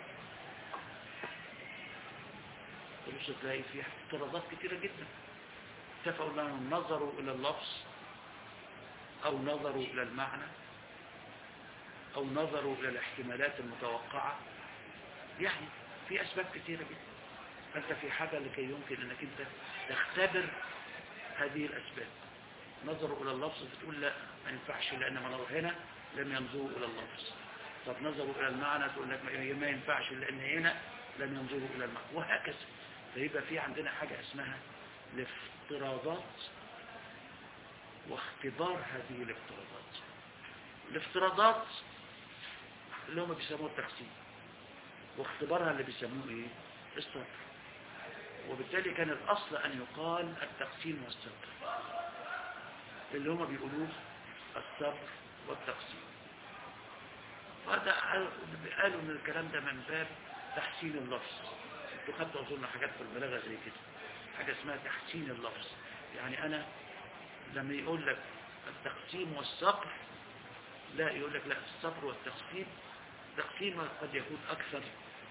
تبص تلاقي فيها افتراضات كثيرة جدا اتفقوا انهم نظروا الى اللفظ او نظروا الى المعنى او نظروا الى الاحتمالات المتوقعة يعني في اسباب كثيرة جدا فانت في حاجة لكي يمكن انك انت تختبر هذه الاسباب نظروا الى اللفظ فتقول لا ما ينفعش لان ما نظر هنا لم ينظروا الى اللفظ طب نظروا الى المعنى تقول لك ما ينفعش لان هنا لم ينظروا الى المعنى وهكذا فيبقى في عندنا حاجة اسمها الافتراضات واختبار هذه الافتراضات الافتراضات اللي هم بيسموه التقسيم واختبارها اللي بيسموه ايه الصبر وبالتالي كان الاصل ان يقال التقسيم والصبر اللي هم بيقولوه الصبر والتقسيم وهذا قالوا ان الكلام ده من باب تحسين اللفظ انتوا خدتوا اظن حاجات في البلاغه زي كده حاجه اسمها تحسين اللفظ يعني انا لما يقول لك التقسيم والصبر لا يقول لك لا الصبر والتقسيم التقسيم قد يكون اكثر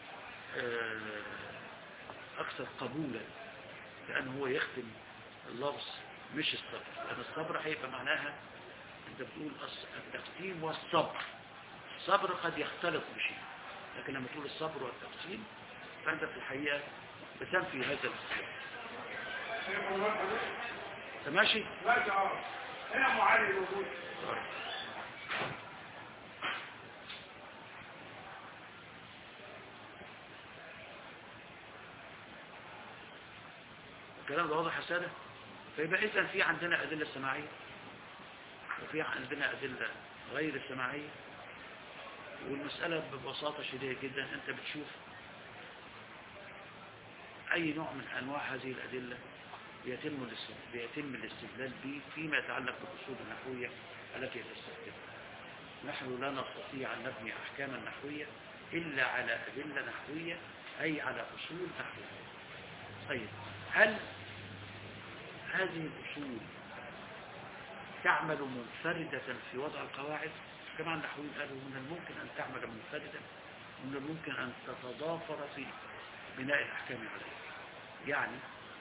اكثر قبولا لانه هو يختم اللفظ مش الصبر لان الصبر هيبقى معناها انت بتقول التقسيم والصبر الصبر قد يختلط بشيء لكن لما تقول الصبر والتقسيم فأنت في الحقيقة بتنفي هذا الاختلاف ماشي؟ لا تعرف هنا معالي موجود الكلام ده واضح يا سادة فيبقى إذا في عندنا أدلة سماعية وفي عندنا أدلة غير السماعية والمسألة ببساطة شديدة جدا أنت بتشوف أي نوع من أنواع هذه الأدلة بيتم بيتم الاستدلال به فيما يتعلق بالأصول النحوية التي تستخدمها نحن لا نستطيع أن نبني أحكاما نحوية إلا على أدلة نحوية أي على أصول نحوية طيب هل هذه الأصول تعمل منفردة في وضع القواعد كما النحويين قالوا من الممكن أن تعمل منفردة ومن الممكن أن تتضافر في بناء الأحكام عليه يعني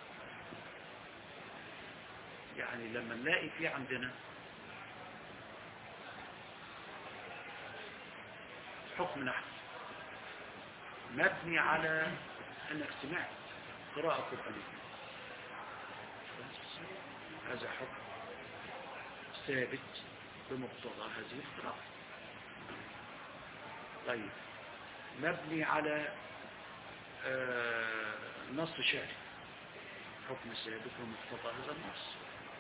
يعني لما نلاقي في عندنا حكم نحو مبني على انك سمعت قراءة قرآنية بس هذا حكم ثابت بمقتضى هذه القراءة طيب مبني على آه، نص شعري حكم ثابت بمقتضى هذا النص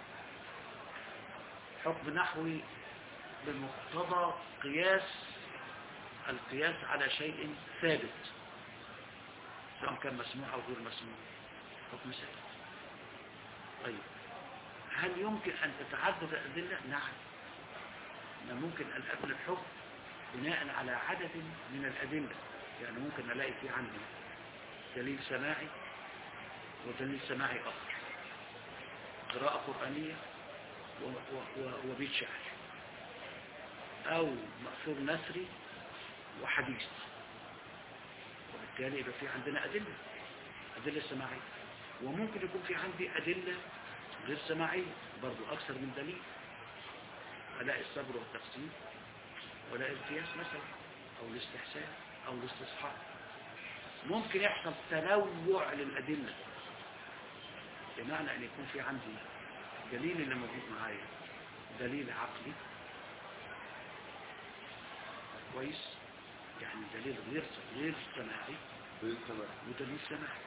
حكم نحوي بمقتضى قياس القياس على شيء ثابت سواء كان مسموع أو غير مسموع حكم ثابت طيب هل يمكن أن تتعدد الأدلة؟ نعم إن ممكن أن أبني الحكم بناء على عدد من الأدلة يعني ممكن ألاقي في عندي دليل سماعي ودليل سماعي آخر قراءة قرآنية و- و- و- وبيت شعر أو مأثور نثري وحديث وبالتالي يبقى في عندنا أدلة أدلة سماعية وممكن يكون في عندي أدلة غير سماعية برضو أكثر من دليل ألاقي الصبر والتقسيم ولا القياس مثلا أو الاستحسان أو الاستصحاب ممكن يحصل تنوع للأدلة بمعنى أن يكون في عندي دليل اللي موجود معايا دليل عقلي كويس يعني دليل غير غير سماعي بالسماء ودليل سماعي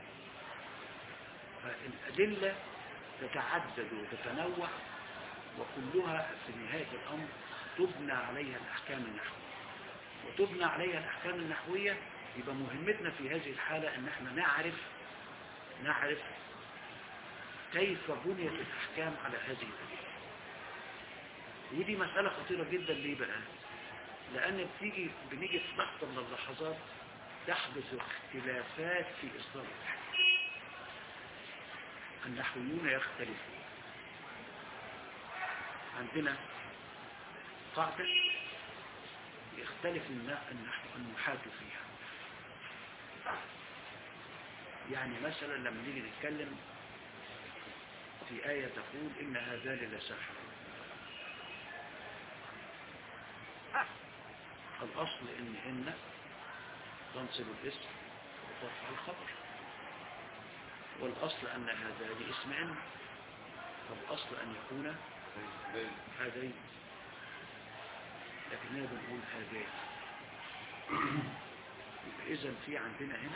فالأدلة تتعدد وتتنوع وكلها في نهاية الأمر تبنى عليها الأحكام النحوية وتبنى عليها الأحكام النحوية يبقى مهمتنا في هذه الحالة أن احنا نعرف نعرف كيف بنيت الأحكام على هذه الأدلة ودي مسألة خطيرة جدا ليه بقى لأن بتيجي بنيجي في لحظة من اللحظات تحدث اختلافات في إصدار الأحكام النحويون يختلفون عندنا قاعدة يختلف الن- النحو النحاة فيها يعني مثلا لما نيجي نتكلم في آية تقول إن هذان لساحر الأصل إن إن تنصب الاسم وترفع الخبر والأصل أن هذان اسم إن فالأصل أن يكون هذين لكن هنا بنقول هذين إذا في عندنا هنا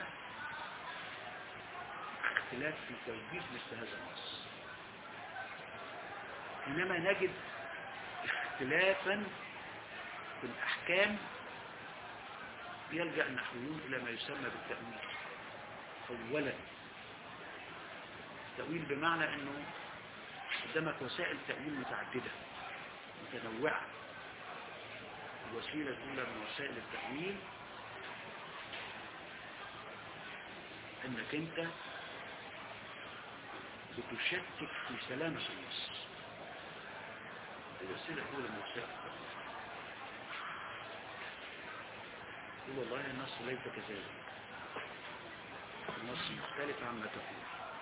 اختلاف في توجيه مثل هذا النص إنما نجد اختلافا في الأحكام يلجأ النحويون إلى ما يسمى بالتأويل أولا التأويل بمعنى أنه قدامك وسائل تأويل متعددة متنوعة الوسيلة الأولى من وسائل التأويل أنك أنت بتشكك في سلامة النص الوسيلة الأولى من وسائل التأويل تقول والله النص ليس كذلك النص مختلف عما تقول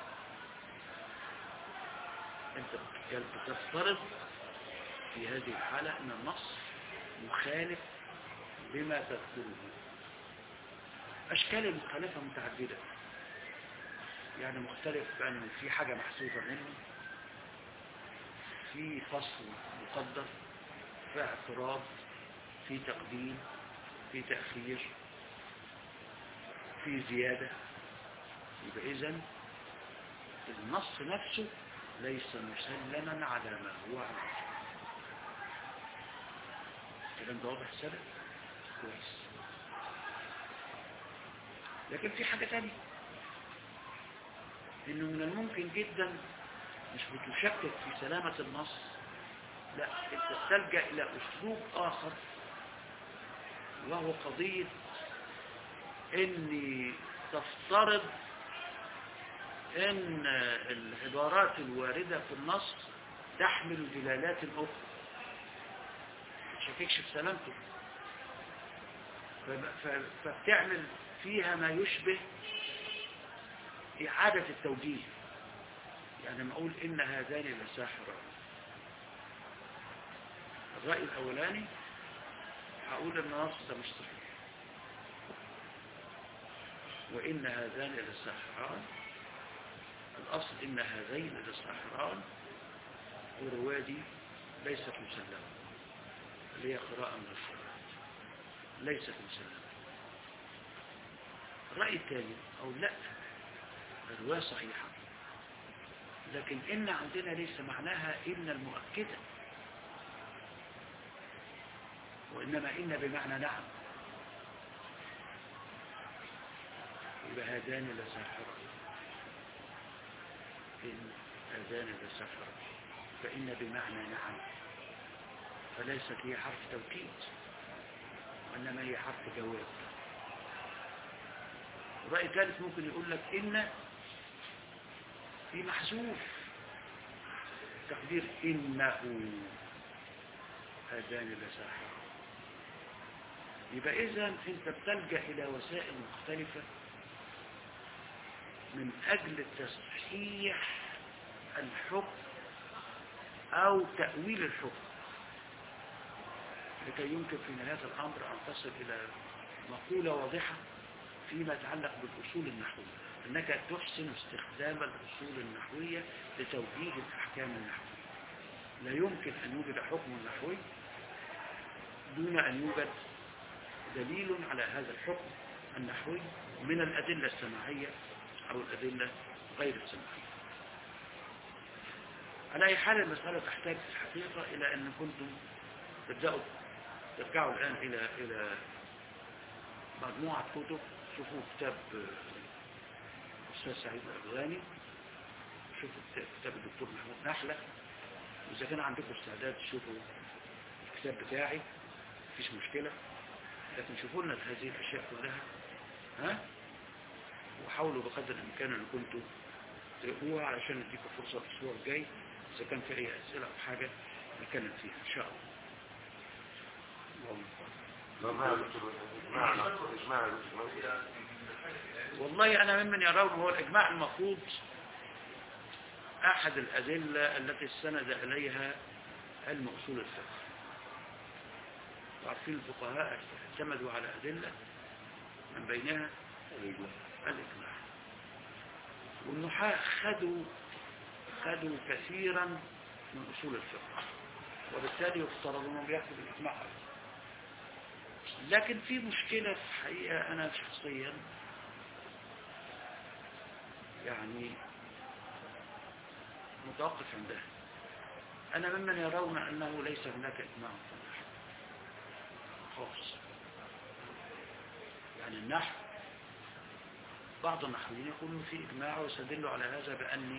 انت بتفترض في هذه الحالة ان النص مخالف بما تذكره اشكال المخالفة متعددة يعني مختلف بأن في حاجة محسوبة منه في فصل مقدر في اعتراض في تقديم في تأخير في زيادة يبقى إذن النص نفسه ليس مسلما على ما هو عليه الكلام ده واضح سبب كويس لكن في حاجة تانية انه من الممكن جدا مش بتشكك في سلامة النص لا انت تلجأ الى اسلوب اخر وهو قضية اني تفترض ان العبارات الواردة في النص تحمل دلالات اخرى تشككش في سلامته فب- ف- فبتعمل فيها ما يشبه إعادة التوجيه يعني لما أقول إن هذان لساحران الرأي الأولاني هقول إن النص ده مش صحيح وإن هذان لساحران الأصل إن هذين لساحران والرواية دي ليست مسلمة اللي هي قراءة من الشرع ليست مسلمة الرأي الثاني أو لا الرواية صحيحة لكن إن عندنا ليس معناها إن المؤكدة وإنما إن بمعنى نعم يبقى هذان لساحرة إن هذان لساحرة فإن بمعنى نعم فليست هي حرف توكيد وإنما هي حرف جواب الرأي الثالث ممكن يقول لك إن في محذوف تقدير إنه هذان لساحرة يبقى إذا أنت بتلجأ إلى وسائل مختلفة من أجل تصحيح الحكم أو تأويل الحكم لكي يمكن في نهاية الأمر أن تصل إلى مقولة واضحة فيما يتعلق بالأصول النحوية أنك تحسن استخدام الأصول النحوية لتوجيه الأحكام النحوية لا يمكن أن يوجد حكم نحوي دون أن يوجد دليل على هذا الحكم النحوي من الأدلة السماعية أو الأدلة غير السماعية على أي حال المسألة تحتاج في الحقيقة إلى أن كنتم تبدأوا ترجعوا الآن إلى إلى مجموعة كتب شوفوا كتاب الأستاذ سعيد الأفغاني شوفوا كتاب الدكتور محمود نحلة وإذا كان عندكم استعداد تشوفوا الكتاب بتاعي مفيش مشكلة لكن شوفوا لنا هذه الأشياء كلها ها وحاولوا بقدر الإمكان أن كنتوا تقروها علشان نديكم فرصة الأسبوع الجاي إذا كان في أي أسئلة أو حاجة نتكلم فيها إن شاء الله إجماع يا دكتور إجماع إجماع يا دكتور والله أنا ممن يرون هو الإجماع المفروض أحد الأدلة التي استند إليها علم أصول الفقه وعارفين الفقهاء اعتمدوا على أدلة من بينها الإجماع والنحاة خدوا خدوا كثيرا من أصول الفقه وبالتالي يفترض أنهم يأخذوا الإجماع لكن في مشكلة في الحقيقة أنا شخصيا يعني متوقف عندها أنا ممن يرون أنه ليس هناك إجماع في النحو خالص يعني النحو بعض النحويين يقولون في إجماع ويستدلوا على هذا بأن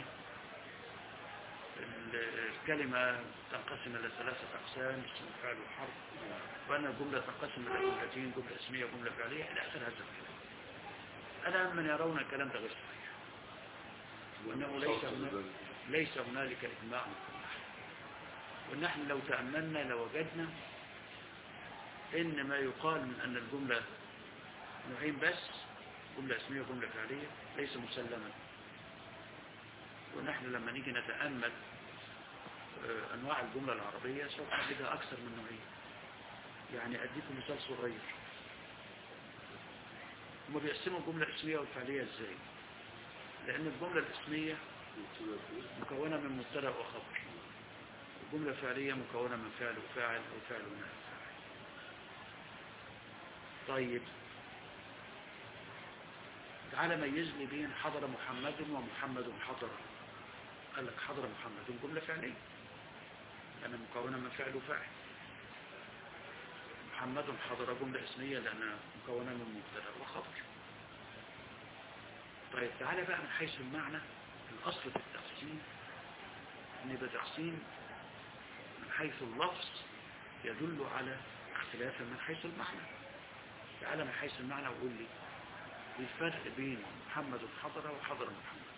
الكلمة تنقسم إلى ثلاثة أقسام اسم فعل وحرف وأن الجملة تنقسم إلى جملتين جملة اسمية وجملة فعلية إلى آخر هذا الكلام أنا من يرون الكلام ده غير صحيح وأنه ليس هناك ليس هنالك إجماع في النحو ونحن لو تأملنا لوجدنا إن ما يقال من أن الجملة نوعين بس جملة اسمية وجملة فعلية ليس مسلما ونحن لما نيجي نتأمل أنواع الجملة العربية سوف نجدها أكثر من نوعين يعني أديكم مثال صغير هم بيقسموا الجملة الاسمية والفعلية إزاي لأن الجملة الاسمية مكونة من مبتدا وخبر الجملة الفعلية مكونة من فعل وفاعل أو فعل ونائب فاعل طيب تعالى ميز لي بين حضر محمد ومحمد حضر قال لك حضر محمد جملة فعلية لأنها مكونة من فعل وفاعل محمد حضر جملة اسمية لأنها مكونة من مبتدا وخبر طيب تعالى بقى من حيث المعنى الأصل في التقسيم أن يبقى تقسيم من حيث اللفظ يدل على اختلاف من حيث المعنى تعالى من حيث المعنى وقول لي الفرق بين محمد حضر وحضر محمد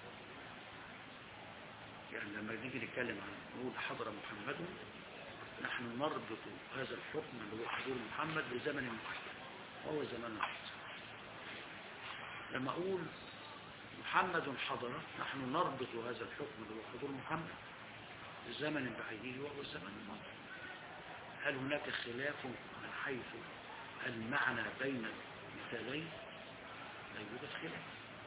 يعني لما نيجي نتكلم عن نقول حضر محمد نحن نربط هذا الحكم اللي هو حضور محمد بزمن محدد وهو زمان واحد لما أقول محمد حضر نحن نربط هذا الحكم اللي هو حضور محمد بزمن بعينه وهو الزمن الماضي هل هناك خلاف من حيث المعنى بين المثالين لا يوجد خلاف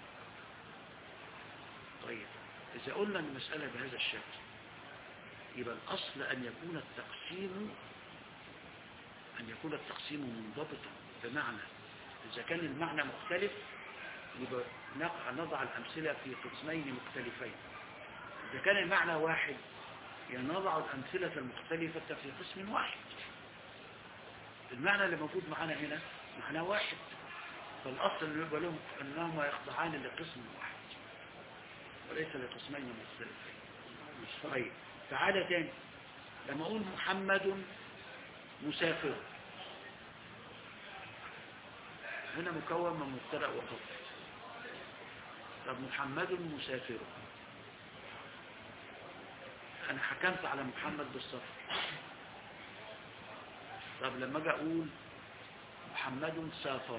طيب إذا قلنا المسألة بهذا الشكل يبقى الأصل أن يكون التقسيم أن يكون التقسيم منضبطا بمعنى إذا كان المعنى مختلف يبقى نقع نضع الأمثلة في قسمين مختلفين إذا كان المعنى واحد نضع الأمثلة المختلفة في قسم واحد المعنى اللي موجود معنا هنا معنى واحد فالأصل أن يبقى لهم أنهما يخضعان لقسم واحد وليس لقسمين مختلفين طيب تعالى تاني لما أقول محمد مسافر هنا مكون من مبتدا وخبر طب محمد مسافر انا حكمت على محمد بالسفر طب لما اجي اقول محمد سافر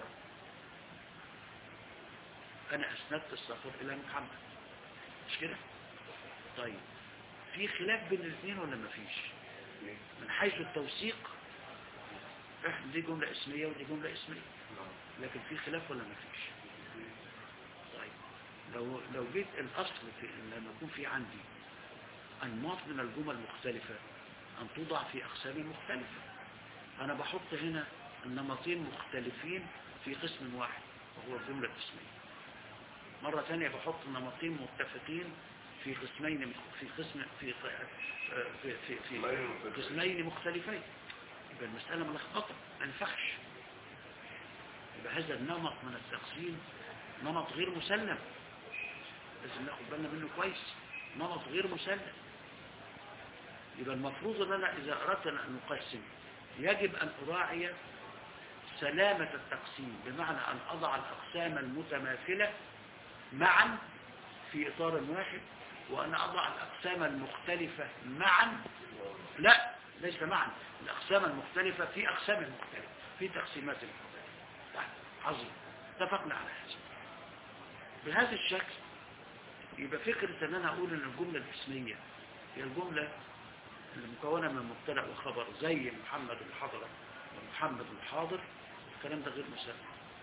انا اسندت السفر الى محمد مش كده طيب في خلاف بين الاثنين ولا مفيش من حيث التوثيق احنا دي جملة اسمية ودي جملة اسمية لكن في خلاف ولا مفيش طيب لو لو جيت الاصل في لما يكون في عندي انماط من الجمل مختلفة ان توضع في اقسام مختلفة انا بحط هنا النمطين مختلفين في قسم واحد وهو الجملة الاسمية مرة ثانية بحط النمطين متفقين في قسمين في قسم في في في, في قسمين مختلفين يبقى المسألة ملخبطة ما ينفعش يبقى هذا النمط من التقسيم نمط غير مسلم لازم ناخد بالنا منه كويس نمط غير مسلم يبقى المفروض ان انا اذا اردت ان نقسم يجب ان اراعي سلامة التقسيم بمعنى ان اضع الاقسام المتماثلة معا في اطار واحد وان اضع الاقسام المختلفة معا لا ليس معا الاقسام المختلفة في اقسام مختلفة في تقسيمات مختلفة طيب عظيم اتفقنا على هذا بهذا الشكل يبقى فكرة ان انا اقول ان الجملة الاسمية هي الجملة المكونة من مبتدا وخبر زي محمد الحضر ومحمد الحاضر الكلام ده غير مسلم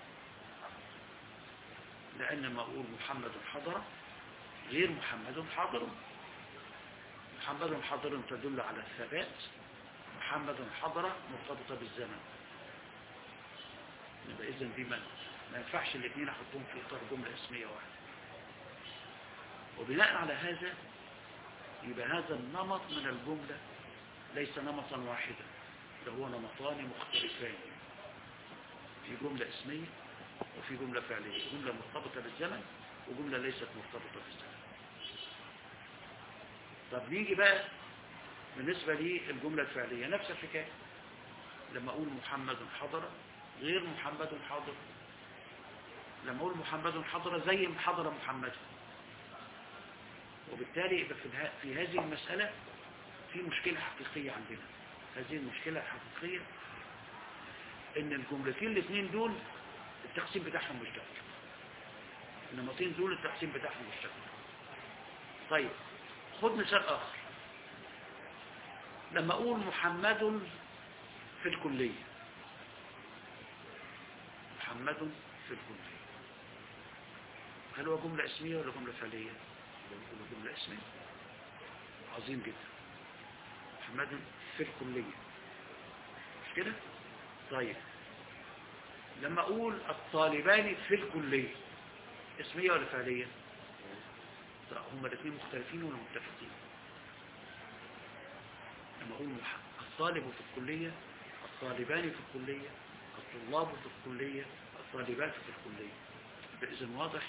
لان ما اقول محمد حضر غير محمد حاضر محمد حاضر تدل على الثبات محمد حضر مرتبطة بالزمن يبقى اذا دي ما ما ينفعش الاثنين احطهم في اطار جملة اسمية واحدة وبناء على هذا يبقى هذا النمط من الجملة ليس نمطا واحدا ده هو نمطان مختلفان في جملة اسمية وفي جملة فعلية جملة مرتبطة بالزمن وجملة ليست مرتبطة بالزمن طب نيجي بقى بالنسبة للجملة الفعلية نفس الحكاية لما أقول محمد حضر غير محمد حاضر لما أقول محمد حضر زي حضر محمد وبالتالي يبقى في, الها... في هذه المسألة في مشكلة حقيقية عندنا هذه المشكلة الحقيقية ان الجملتين الاثنين دول التقسيم بتاعهم مشترك النمطين دول التقسيم بتاعهم مشترك طيب خد مثال اخر لما اقول محمد في الكلية محمد في الكلية هل هو جملة اسمية ولا جملة فعلية ولا جملة اسمية عظيم جدا محمد في الكلية مش كده طيب لما اقول الطالبان في الكلية اسمية ولا فعلية هما الاثنين مختلفين ولا متفقين لما اقول الطالب في الكلية الطالبان في الكلية الطلاب في الكلية الطالبات في الكلية بإذن واضح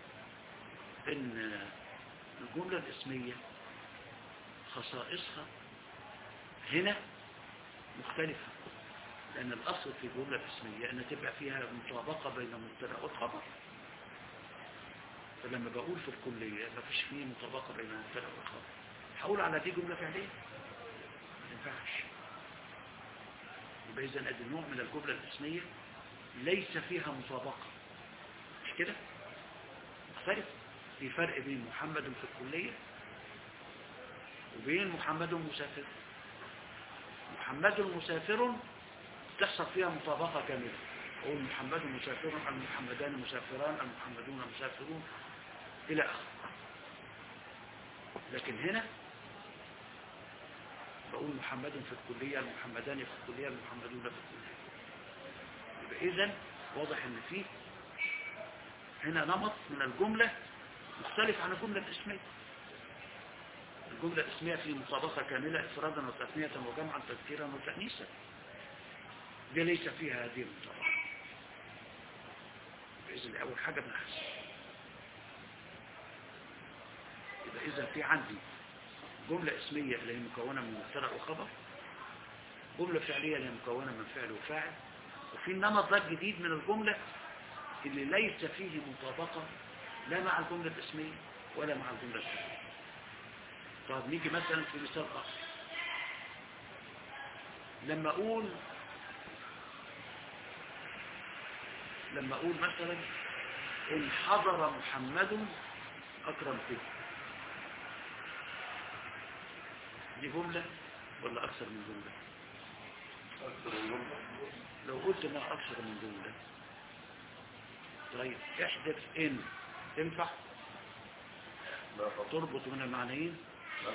ان الجملة الاسمية خصائصها هنا مختلفة لأن الأصل في الجملة الاسمية أن تبقى فيها مطابقة بين المبتدا والخبر فلما بقول في الكلية ما فيش فيه مطابقة بين المبتدا والخبر هقول على دي جملة فعلية ما ينفعش يبقى إذا أدي نوع من الجملة الاسمية ليس فيها مطابقة مش كده؟ مختلف في فرق بين محمد في الكلية وبين محمد مسافر محمد مسافر تحصل فيها مطابقة كاملة قول محمد مسافر المحمدان مسافران المحمدون مسافرون إلى آخره لكن هنا بقول محمد في الكلية المحمدان في الكلية المحمدون في الكلية يبقى إذن واضح ان فيه هنا نمط من الجملة مختلف عن الجملة الاسمية الجملة الاسمية في مطابقة كاملة افرادا وتثنية وجمعا تذكيرا وتأنيسا دي ليس فيها هذه المطابقة إذن أول حاجة بنحس يبقى إذا في عندي جملة اسمية اللي هي مكونة من مبتدا وخبر جملة فعلية اللي هي مكونة من فعل وفاعل وفي النمط ده الجديد من الجملة اللي ليس فيه مطابقة لا مع الجملة الاسمية ولا مع الجملة الفعلية طب نيجي مثلا في مثال آخر لما أقول لما أقول مثلا إن حضر محمد أكرم فيه دي جملة ولا أكثر من جملة أكثر من جملة لو قلت انها أكثر من جملة طيب احذف إن تنفع لا طبعا تربط من المعنيين لا.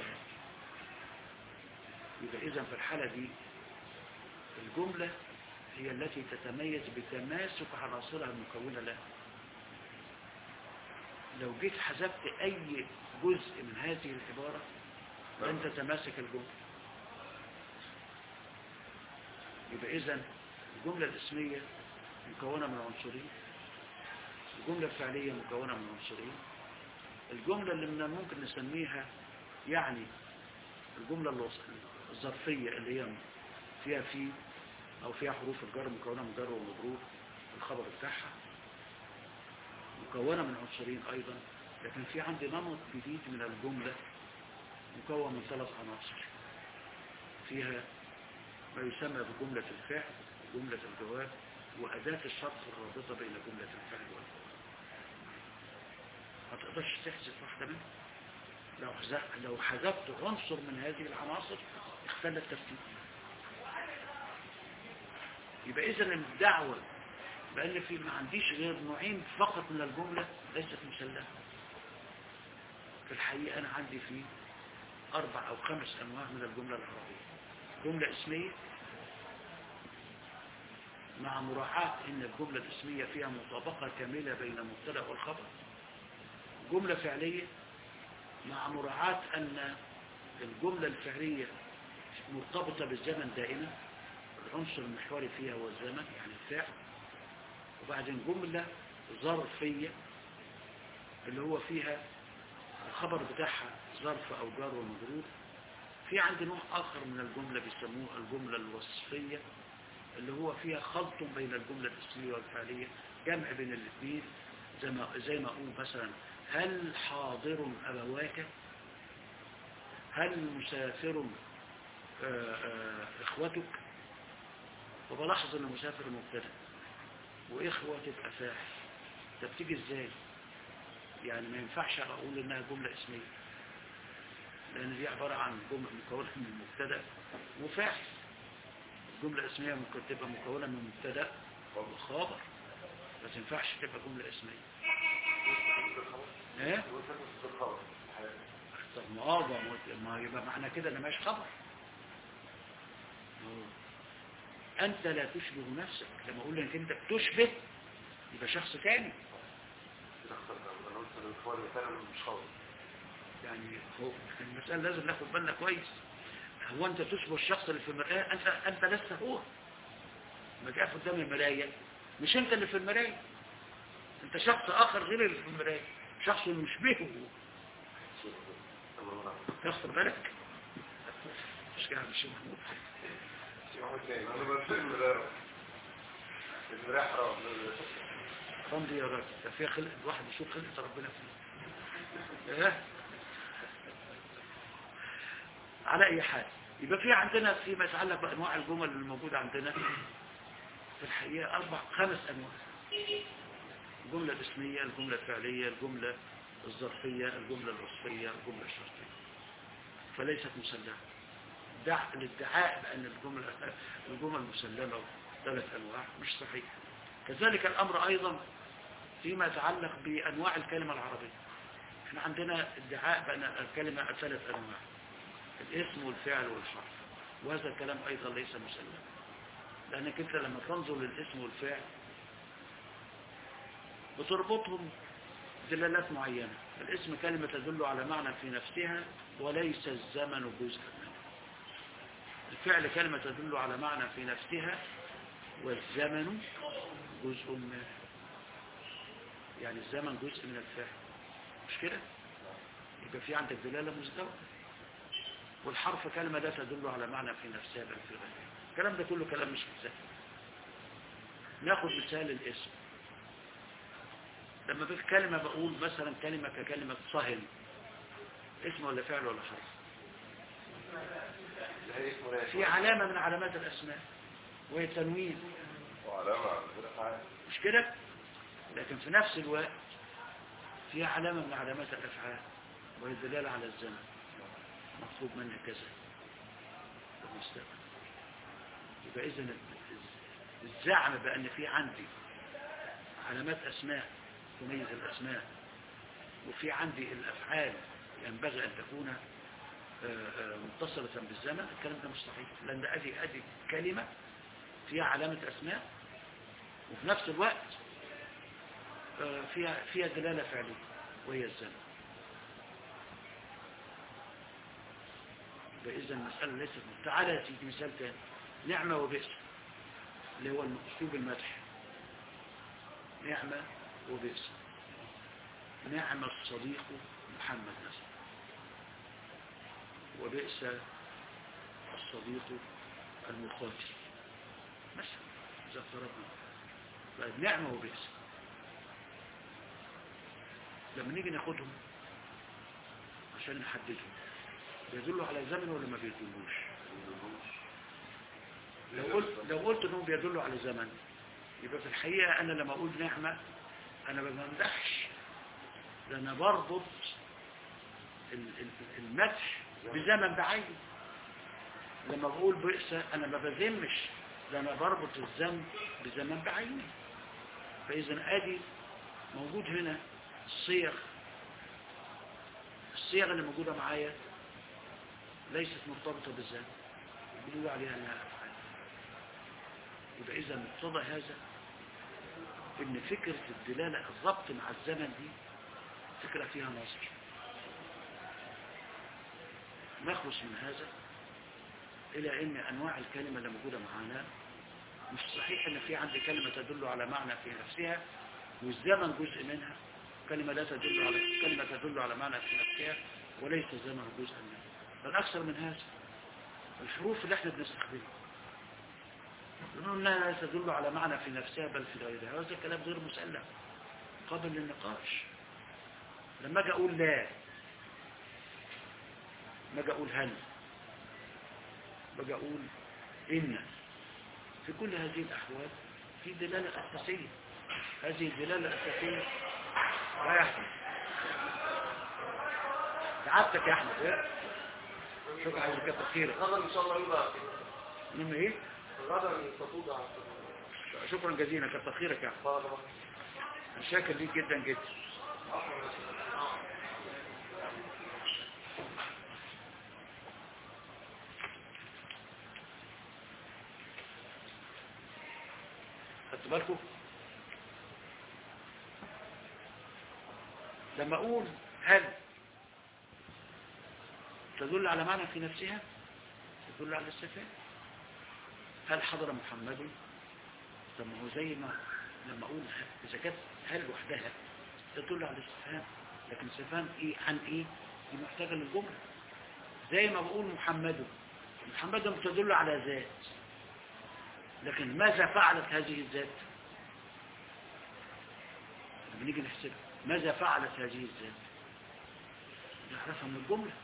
يبقى إذا في الحالة دي الجملة هي التي تتميز بتماسك عناصرها المكونة لها لو جيت حذفت أي جزء من هذه العبارة لن تتماسك الجملة يبقى إذا الجملة الاسمية مكونة من عنصرين الجملة الفعلية مكونة من عنصرين الجملة اللي من الممكن نسميها يعني الجملة الوص- الظرفية اللي هي فيها في أو فيها حروف الجر مكونة من جر ومجرور الخبر بتاعها مكونة من عنصرين أيضا لكن في عندي نمط جديد من الجملة مكون من ثلاث عناصر فيها ما يسمى بجملة الفعل جملة الجواب وأداة الشرط الرابطة بين جملة الفعل والجواب ما تقدرش تحذف واحدة منهم لو حذ- لو حذفت عنصر من هذه العناصر اختل الترتيب يبقى إذا الدعوة بأن في ما عنديش غير نوعين فقط من الجملة ليست مسلمة في الحقيقة أنا عندي في أربع أو خمس أنواع من الجملة العربية جملة اسمية مع مراعاة أن الجملة الاسمية فيها مطابقة كاملة بين المبتدا والخبر جملة فعلية مع مراعاة أن الجملة الفعلية مرتبطة بالزمن دائما العنصر المحوري فيها هو الزمن يعني الفعل وبعدين جملة ظرفية اللي هو فيها الخبر بتاعها ظرف أو جار ومجرور في عندي نوع آخر من الجملة بيسموه الجملة الوصفية اللي هو فيها خلط بين الجملة الاسمية والفعلية جمع بين الاثنين زي ما زي ما أقول مثلا هل حاضر أبواك هل مسافر آه، آه، إخوتك وبلاحظ أن مسافر مبتدا وإخوة تبقى فاعل طب تيجي إزاي يعني ما ينفعش أقول إنها جملة اسمية لأن دي عبارة عن جملة مكونة من مبتدا وفاعل الجملة الاسمية ممكن تبقى مكونة من مبتدا وخبر ما تنفعش تبقى جملة اسمية ايه طب ما اه ده ما- ما يبقى معنى كده ان ماشي خبر آه. انت لا تشبه نفسك لما اقول لك انت بتشبه يبقى شخص تاني يعني هو المسألة لازم ناخد بالنا كويس هو انت تشبه الشخص اللي في المراية انت انت لست هو ما جاء قدام المراية مش انت اللي في المراية انت شخص اخر غير اللي في المراية شخص مشبهه تاخد بالك مش كده مش محمود أنا بنسيب المراية المراية حرام حرام دي يا راجل ده فيها خلق الواحد يشوف خلقة ربنا فيه ايه على اي حال يبقى في عندنا فيما يتعلق بانواع الجمل اللي موجوده عندنا في الحقيقه اربع خمس انواع الجمله الاسميه الجمله الفعليه الجمله الظرفية الجملة الوصفية الجملة الشرطية فليست مسلمة دع الادعاء بأن الجملة الجمل مسلمة ثلاث أنواع مش صحيح كذلك الأمر أيضا فيما يتعلق بأنواع الكلمة العربية احنا عندنا ادعاء بأن الكلمة ثلاث أنواع الاسم والفعل والحرف وهذا الكلام أيضا ليس مسلم لأنك أنت لما تنظر للاسم والفعل بتربطهم دلالات معينة الاسم كلمة تدل على معنى في نفسها وليس الزمن جزءا منه الفعل كلمة تدل على معنى في نفسها والزمن جزء منه يعني الزمن جزء من الفعل مش كده يبقى في عندك دلالة مزدوجة والحرف كلمة لا تدل على معنى في نفسها بل في غيرها الكلام ده كله كلام مش مثال ناخد مثال الاسم لما في كلمة بقول مثلا كلمة ككلمة صهل اسم ولا فعل ولا حرف لا هي اسمه لا في علامة من علامات الأسماء وهي تنوين وعلامة على الأفعال مش كده لكن في نفس الوقت في علامة من علامات الأفعال وهي الدلالة على الزمن مطلوب منك كذا المستقبل يبقى إذن الزعم بأن في عندي علامات أسماء تميز الأسماء وفي عندي الأفعال ينبغي أن تكون آه، آه، متصلة بالزمن الكلام ده مش صحيح لأن ده أدي أدي كلمة فيها علامة أسماء وفي نفس الوقت آه، فيها فيها دلالة فعلية وهي الزمن يبقى إذا المسألة ليست تعالى يا سيدي مثال تاني نعمة وبئس اللي هو أسلوب المدح نعمة وبئس نعم الصديق محمد مثلا وبئس الصديق المقاتل مثلا إذا افترضنا طيب نعمة وبئس لما نيجي ناخدهم عشان نحددهم بيدلوا على زمن ولا ما بيدلوش لو قلت لو قلت انهم بيدلوا على زمن يبقى في الحقيقة انا لما اقول نعمة انا ما بمدحش ده انا بربط ال- ال- المدح بزمن بعينه لما بقول بئس انا ما بذمش ده انا بربط الذم بزمن بعينه فاذا ادي موجود هنا الصيغ الصيغ اللي موجودة معايا ليست مرتبطة بالذات بيقولوا عليها انها افعال يبقى اذا مقتضى هذا ان فكرة الدلالة الربط مع الزمن دي فكرة فيها نظر نخلص من هذا الى ان انواع الكلمة اللي موجودة معانا مش صحيح ان في عندي كلمة تدل على معنى في نفسها والزمن جزء منها كلمة لا تدل على كلمة تدل على معنى في نفسها وليس الزمن جزء منها بل أكثر من هذا الحروف اللي احنا بنستخدمها نقول انها لا تدل على معنى في نفسها بل في غيرها هذا كلام غير مسلم قابل للنقاش لما اجي اقول لا ما اجي اقول هل باجي اقول ان في كل هذه الاحوال في دلاله اساسيه هذه الدلاله الاساسيه لا يا احمد تعبتك يا احمد إيه؟ شكرا على كتر خيرك غدا ان شاء الله يبقى انما ايه غدا ستوضع شكرا جزيلا كتر خيرك يا احمد بارك الله أنا شاكر ليك جدا جدا خدت بالكم لما اقول هل تدل على معنى في نفسها تدل على الاستفهام هل حضر محمد طب ما هو زي ما لما اقول ه- اذا كانت هل وحدها تدل على الاستفهام لكن الاستفهام ايه عن ايه دي محتاجه للجمله زي ما بقول محمد محمد تدل على ذات لكن ماذا فعلت هذه الذات لما نيجي نحسبها ماذا فعلت هذه الذات نعرفها من الجمله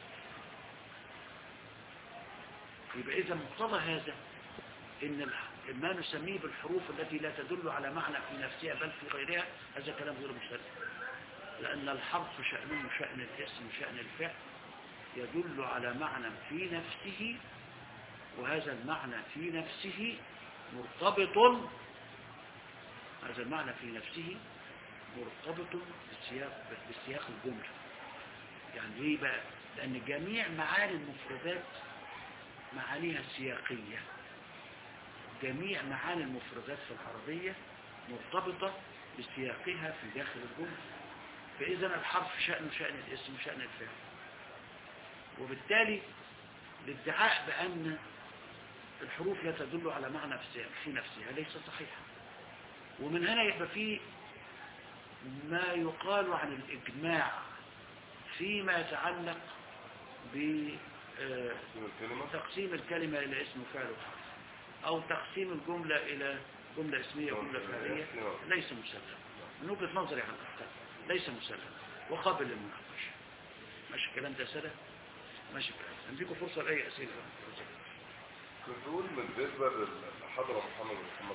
يبقى اذا مقتضى هذا ان الح- ما نسميه بالحروف التي لا تدل على معنى في نفسها بل في غيرها هذا كلام غير مسلم لأن الحرف شأنه شأن الاسم شأن الفعل يدل على معنى في نفسه وهذا المعنى في نفسه مرتبط هذا المعنى في نفسه مرتبط بالسياق بالسياق الجملة يعني ليه بقى لأن جميع معاني المفردات معانيها سياقية جميع معاني المفردات في العربية مرتبطة بسياقها في داخل الجملة فإذا الحرف شأن شأن الاسم شأن الفعل وبالتالي الادعاء بأن الحروف لا تدل على معنى في في نفسها ليس صحيحا ومن هنا يبقى فيه ما يقال عن الإجماع فيما يتعلق الكلمة بتقسيم الكلمة إلى اسم وفعل وحرف أو تقسيم الجملة إلى جملة اسمية وجملة فعلية ليس مسلم من وجهة نظري عن الأحكام ليس مسلم وقابل للمناقشة ماشي الكلام ده سنة ماشي الكلام عندكم فرصة لأي أسئلة كنت بقول بالنسبة للحضرة محمد محمد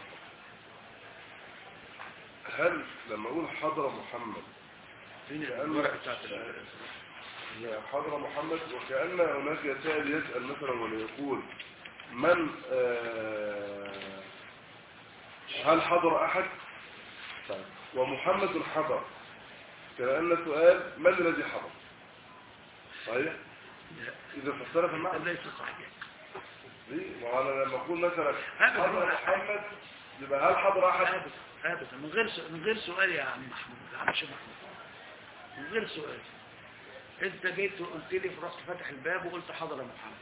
هل لما أقول حضرة محمد فين كأن- الورقة بتاعت ال- حضرة محمد وكأن هناك سائل يسأل مثلا ويقول من آه، هل حضر أحد طيب. ومحمد حضر كأن سؤال من الذي حضر صحيح لا، إذا فسر في المعنى ليس صحيح ليه؟ ما أنا لما أقول مثلا هذا حضر هو- محمد يبقى هل حضر أحد ابدا ابدا من غير سؤال من غير سؤال يا عم محمود يا عم شيخ محمود من غير سؤال انت جيت وقلت لي في رأس فتح الباب وقلت حضر يا محمد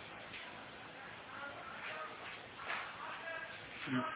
مم.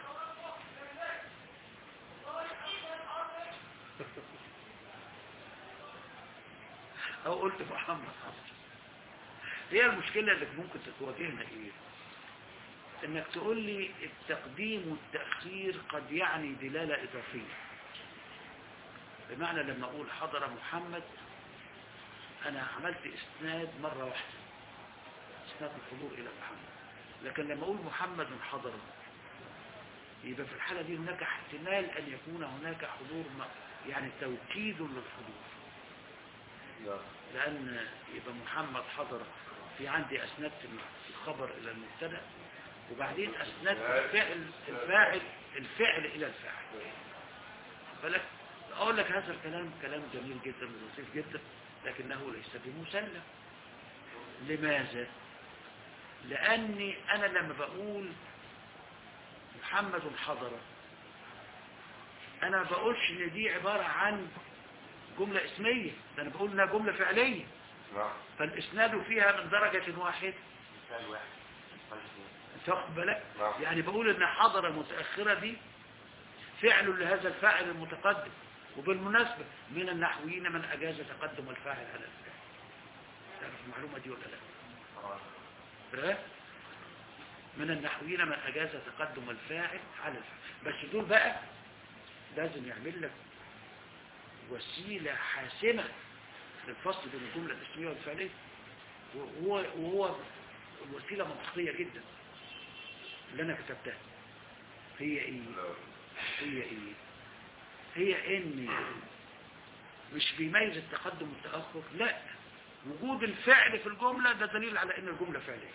او قلت محمد حضر هي المشكلة اللي ممكن تواجهنا ايه انك تقول لي التقديم والتأخير قد يعني دلالة إضافية بمعنى لما أقول حضر محمد أنا عملت إسناد مرة واحدة إسناد الحضور إلى محمد لكن لما أقول محمد حضر يبقى في الحالة دي هناك احتمال أن يكون هناك حضور م- يعني توكيد للحضور نعم. لأن يبقى محمد حضر في عندي أسندت الخبر إلى المبتدا وبعدين أسندت الفعل الفاعل الفعل إلى الفاعل بالك أقول لك هذا الكلام كلام جميل جدا ولطيف جدا لكنه ليس بمسلم لماذا؟ لأني أنا لما بقول محمد حضر أنا ما بقولش إن دي عبارة عن جملة اسمية ده أنا بقول إنها جملة فعلية نعم فالإسناد فيها من درجة واحدة مثال واحد طيب. أنت واخد بالك نعم. يعني بقول إن حضر المتأخرة دي فعل لهذا الفاعل المتقدم وبالمناسبة من النحويين من أجاز تقدم الفاعل على الفاعل تعرف المعلومة دي ولا لا ها؟ من النحويين من أجاز تقدم الفاعل على الفاعل بس دول بقى لازم يعمل لك وسيلة حاسمة للفصل بين الجملة الاسمية والفعلية وهو, وهو وسيلة منطقية جدا اللي أنا كتبتها هي إيه؟ هي إيه؟ هي إن مش بيميز التقدم والتأخر لا وجود الفعل في الجملة ده دليل على ان الجملة فعلية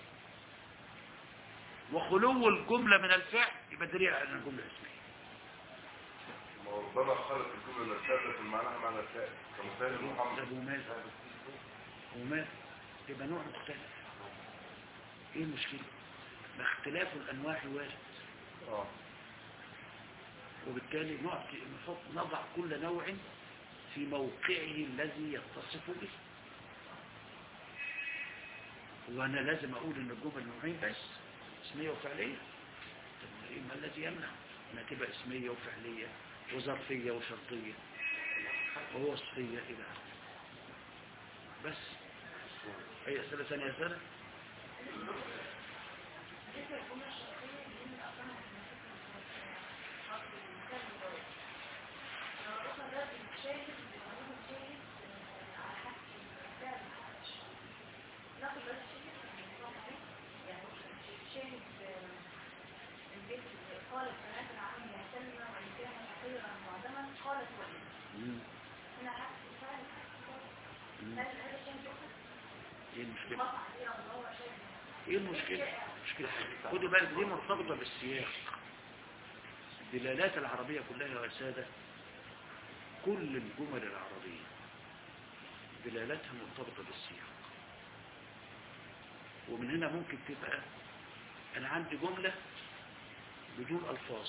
وخلو الجملة من الفعل يبقى دليل على ان الجملة اسمية وربما خلت الجملة نفسها في معناها معنى الفائل كمثال ده محمد وماذا وماذا يبقى نوع مختلف ايه المشكلة ما اختلاف الانواع وارد اه وبالتالي نعطي نحط نضع كل نوع في موقعه الذي يتصف به وانا لازم اقول ان الجمل نوعين بس اسمية وفعلية طب ايه ما الذي يمنع انها تبقى اسمية وفعلية وظرفية وشرطية ووصفية الى اخره بس اي اسئلة ثانية يا سنة قالت بنات العم يهتم وإن كان فقيرا معدما قالت وإن مم. هنا عكس الفعل مم. ايه المشكلة ايه المشكلة مشكلة خدوا بالك دي مرتبطة بالسياق الدلالات العربية كلها يا سادة كل الجمل العربية دلالاتها مرتبطة بالسياق ومن هنا ممكن تبقى انا عندي جملة بدون الفاظ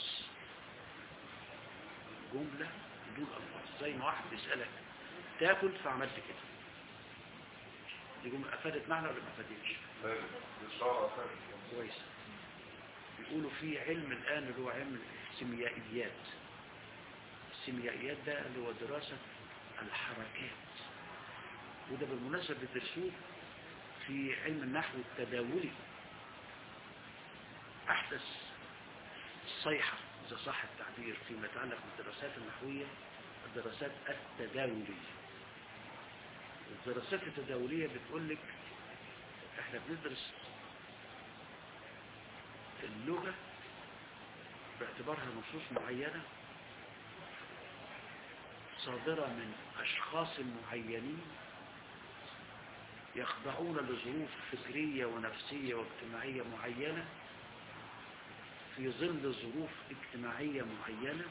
جملة بدون الفاظ زي ما واحد بيسألك تاكل فعملت كده دي جملة افادت معنى ولا ما افادتش الشرع فاهم كويس بيقولوا في علم الآن اللي هو علم السيميائيات السيميائيات ده اللي هو دراسة الحركات وده بالمناسبة بتدرسوه في علم النحو التداولي أحدث صيحة إذا صح التعبير فيما يتعلق بالدراسات النحوية الدراسات التداولية الدراسات التداولية بتقول لك احنا بندرس اللغة باعتبارها نصوص معينة صادرة من أشخاص معينين يخضعون لظروف فكرية ونفسية واجتماعية معينة في ظل ظروف اجتماعية معينة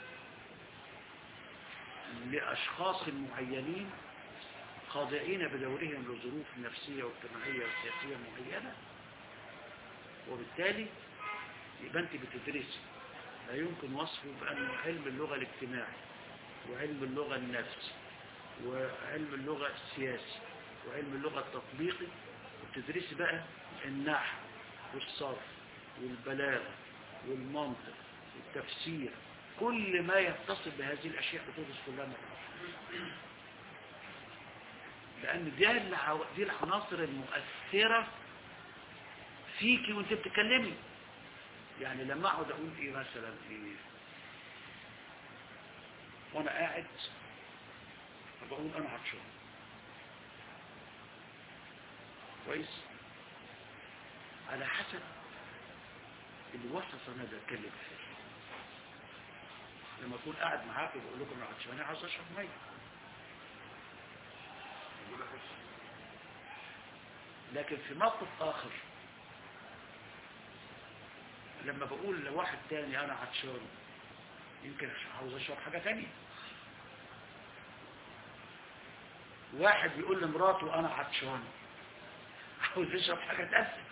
لأشخاص معينين خاضعين بدورهم لظروف نفسية واجتماعية وسياسية معينة وبالتالي يبقى انت بتدرسي لا يمكن وصفه بأنه علم اللغة الاجتماعي وعلم اللغة النفسي وعلم اللغة السياسي وعلم اللغة التطبيقي وبتدرسي بقى النحو والصرف والبلاغة والمنطق والتفسير كل ما يتصل بهذه الأشياء بتدرس كلها مرة لأن دي الع- دي العناصر المؤثرة فيكي وانت بتتكلمي يعني لما اقعد اقول ايه مثلا ايه وانا قاعد بقول انا عطشان كويس على حسب الوسط انا بتكلم فيه لما اكون قاعد معاكم بقول لكم انا عطشان عايز اشرب ميه لكن في موقف اخر لما بقول لواحد تاني انا عطشان يمكن عشان عاوز اشرب حاجة تانية واحد بيقول لمراته انا عطشان عاوز يشرب حاجة تانية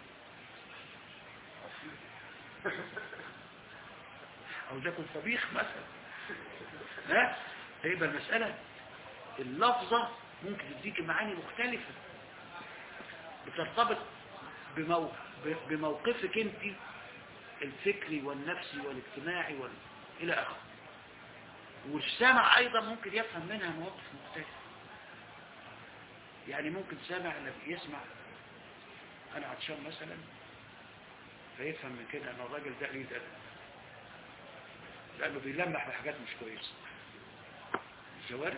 عاوز اكل طبيخ مثلا ها هيبقى المسألة اللفظة ممكن تديك معاني مختلفة بترتبط بمو... ب- بموقفك انت الفكري والنفسي والاجتماعي وال... إلى آخره والسامع أيضا ممكن يفهم منها مواقف مختلفة يعني ممكن سامع لما يسمع أنا عطشان مثلا فيفهم من كده أن الراجل ده ليه ده لأنه بيلمح بحاجات مش كويسة الجوارب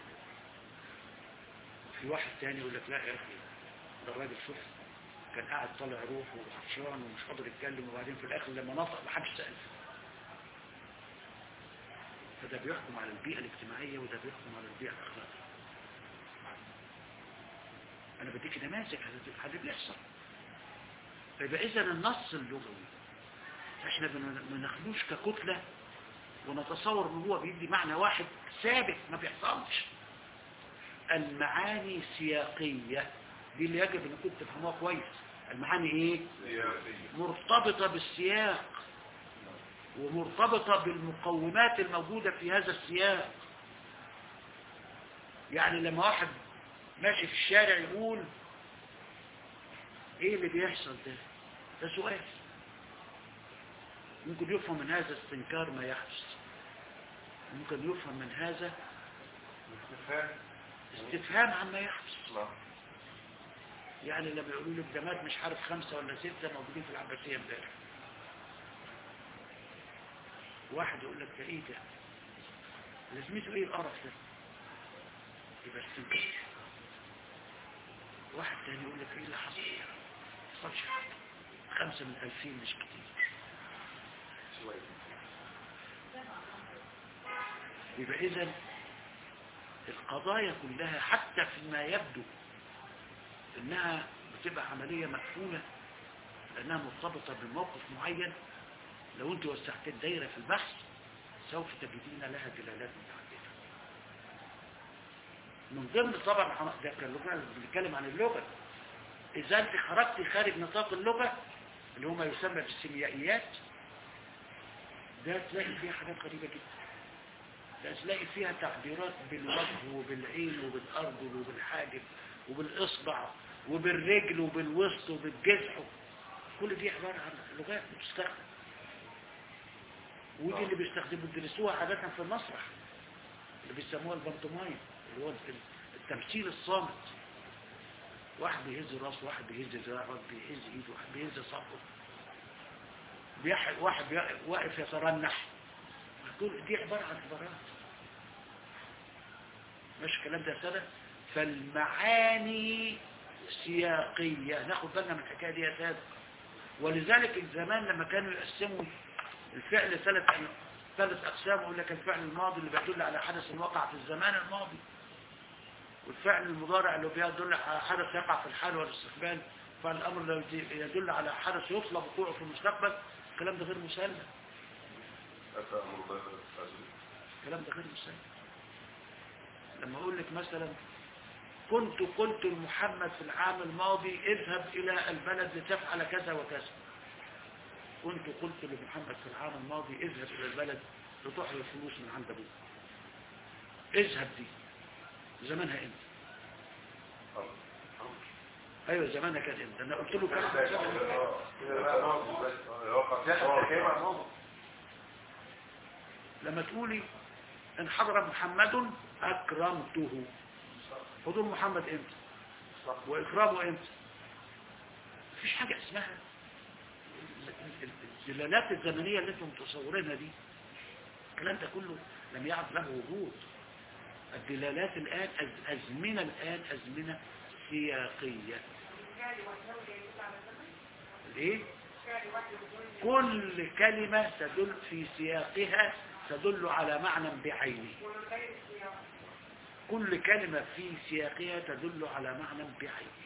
في واحد تاني يقول لك لا يا أخي ده الراجل شوف كان قاعد طالع روح وعطشان ومش قادر يتكلم وبعدين في الآخر لما نطق محدش سأل فده بيحكم على البيئة الاجتماعية وده بيحكم على البيئة الأخلاقية أنا بديك نماذج هذا اللي بيحصل فيبقى إذا النص اللغوي احنا بن- ما ناخدوش ككتلة ونتصور ان هو بيدي معنى واحد ثابت ما بيحصلش المعاني سياقية دي اللي يجب ان كنت تفهموها كويس المعاني ايه سياسية مرتبطة بالسياق ومرتبطة بالمقومات الموجودة في هذا السياق يعني لما واحد ماشي في الشارع يقول ايه اللي بيحصل ده ده سؤال ممكن يفهم من هذا استنكار ما يحدث ممكن يفهم من هذا استفهام استفهام عما يحدث نعم يعني لما يقولوا لك ده مات مش عارف خمسة ولا ستة موجودين في العباسية امبارح واحد يقول لك ده ايه ده لازمته ايه القرف ده يبقى استنكار واحد تاني يقول لك ايه اللي حصل ما حصلش حاجة خمسة من ألفين مش كتير يبقى إذا القضايا كلها حتى فيما يبدو انها بتبقى عملية مقفولة لانها مرتبطة بموقف معين لو انت وسعت الدايرة في البحث سوف تجدين لها دلالات متعددة من ضمن طبعا ده كان اللغة بنتكلم عن اللغة اذا انت خرجت خارج نطاق اللغة اللي هما يسمى بالسيميائيات ده تلاقي فيها حاجات غريبة جدا ده تلاقي فيها تعبيرات بالوجه وبالعين وبالأرجل وبالحاجب وبالإصبع وبالرجل وبالوسط وبالجذع كل دي عبارة عن لغات بتستخدم ودي اللي بيستخدموا بيدرسوها عادة في المسرح اللي بيسموها البنطمايم اللي هو التمثيل الصامت واحد بيهز راسه واحد بيهز ذراعه واحد بيهز ايده واحد بيهز صفه بيح... واحد بي... واقف يترنح كل دي عبارة عن عبارات مش الكلام ده سنة فالمعاني سياقية ناخد بالنا من الحكاية دي يا سادة ولذلك الزمان لما كانوا يقسموا الفعل ثلاث ثلاث أقسام يقول لك الفعل الماضي اللي بيدل على حدث وقع في الزمان الماضي والفعل المضارع اللي بيدل على حدث يقع في الحال والاستقبال فالأمر الذي يدل على حدث يطلب وقوعه في المستقبل الكلام ده غير مسلم أتى أمر الله بالفعل. الكلام ده غير مسلم لما أقول لك مثلا كنت قلت لمحمد في العام الماضي اذهب إلى البلد لتفعل كذا وكذا كنت قلت لمحمد في العام الماضي اذهب إلى البلد لتحضر الفلوس من عند أبوك اذهب دي زمانها امتى أمر. ايوه زمانها كانت امتى انا قلت له كذا آه. كده بقى ماضي بس. آه، يوقع ده حتى كلمة ماضي لما تقولي ان حضر محمد اكرمته حضور محمد امتى واكرامه امتى مفيش حاجه اسمها الدلالات الزمنيه اللي انتم متصورينها دي الكلام ده كله لم يعد له وجود الدلالات الان أز- ازمنه الان ازمنه سياقيه الايه كل كلمة تدل في سياقها تدل على معنى بعينه كل كلمة في سياقها تدل على معنى بعينه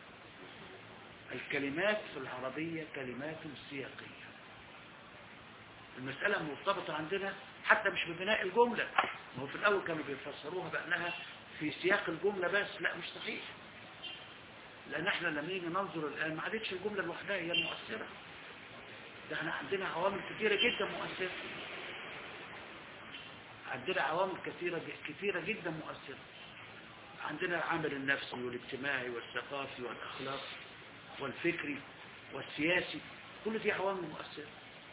الكلمات في العربية كلمات سياقية المسألة مرتبطة عندنا حتى مش ببناء الجملة ما هو في الأول كانوا بيفسروها بأنها في سياق الجملة بس لا مش صحيح لأن احنا لما نيجي ننظر الآن ما عادتش الجملة لوحدها هي المؤثرة ده احنا عندنا عوامل كثيرة جدا مؤثرة عندنا عوامل كثيرة كثيرة جدا مؤثرة عندنا العامل النفسي والاجتماعي والثقافي والأخلاقي والفكري والسياسي كل دي عوامل مؤثرة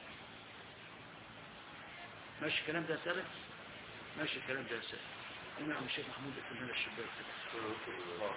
ماشي الكلام ده يا سادة ماشي الكلام ده يا سادة نعم الشيخ محمود اقفل لنا الشباك كده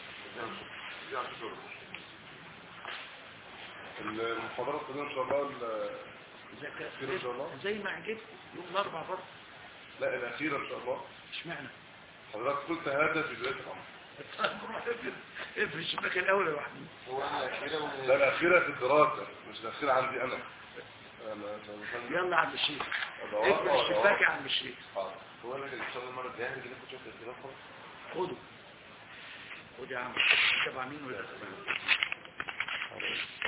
المحاضرة القادمة إن شاء الله ال- إذا كان- خير إن شاء الله. زي ما عجبت يوم الأربع برضه لا الأخيرة إن شاء الله اشمعنى حضرتك قلت هذا في بداية الأمر اقفل الشباك الأول يا محمود هو الأخيرة وهي- لا الأخيرة في الدراسة مش الأخيرة عندي أنا أنا يلا يا عم الشيخ أدوات اقفل وأدوات. الشباك يا عم الشيخ حاضر. هو اللي إن شاء الله المرة الجاية نجي ناخد شوية الأسئلة خلاص خده خد يا عم تبع مين ولا تبع مين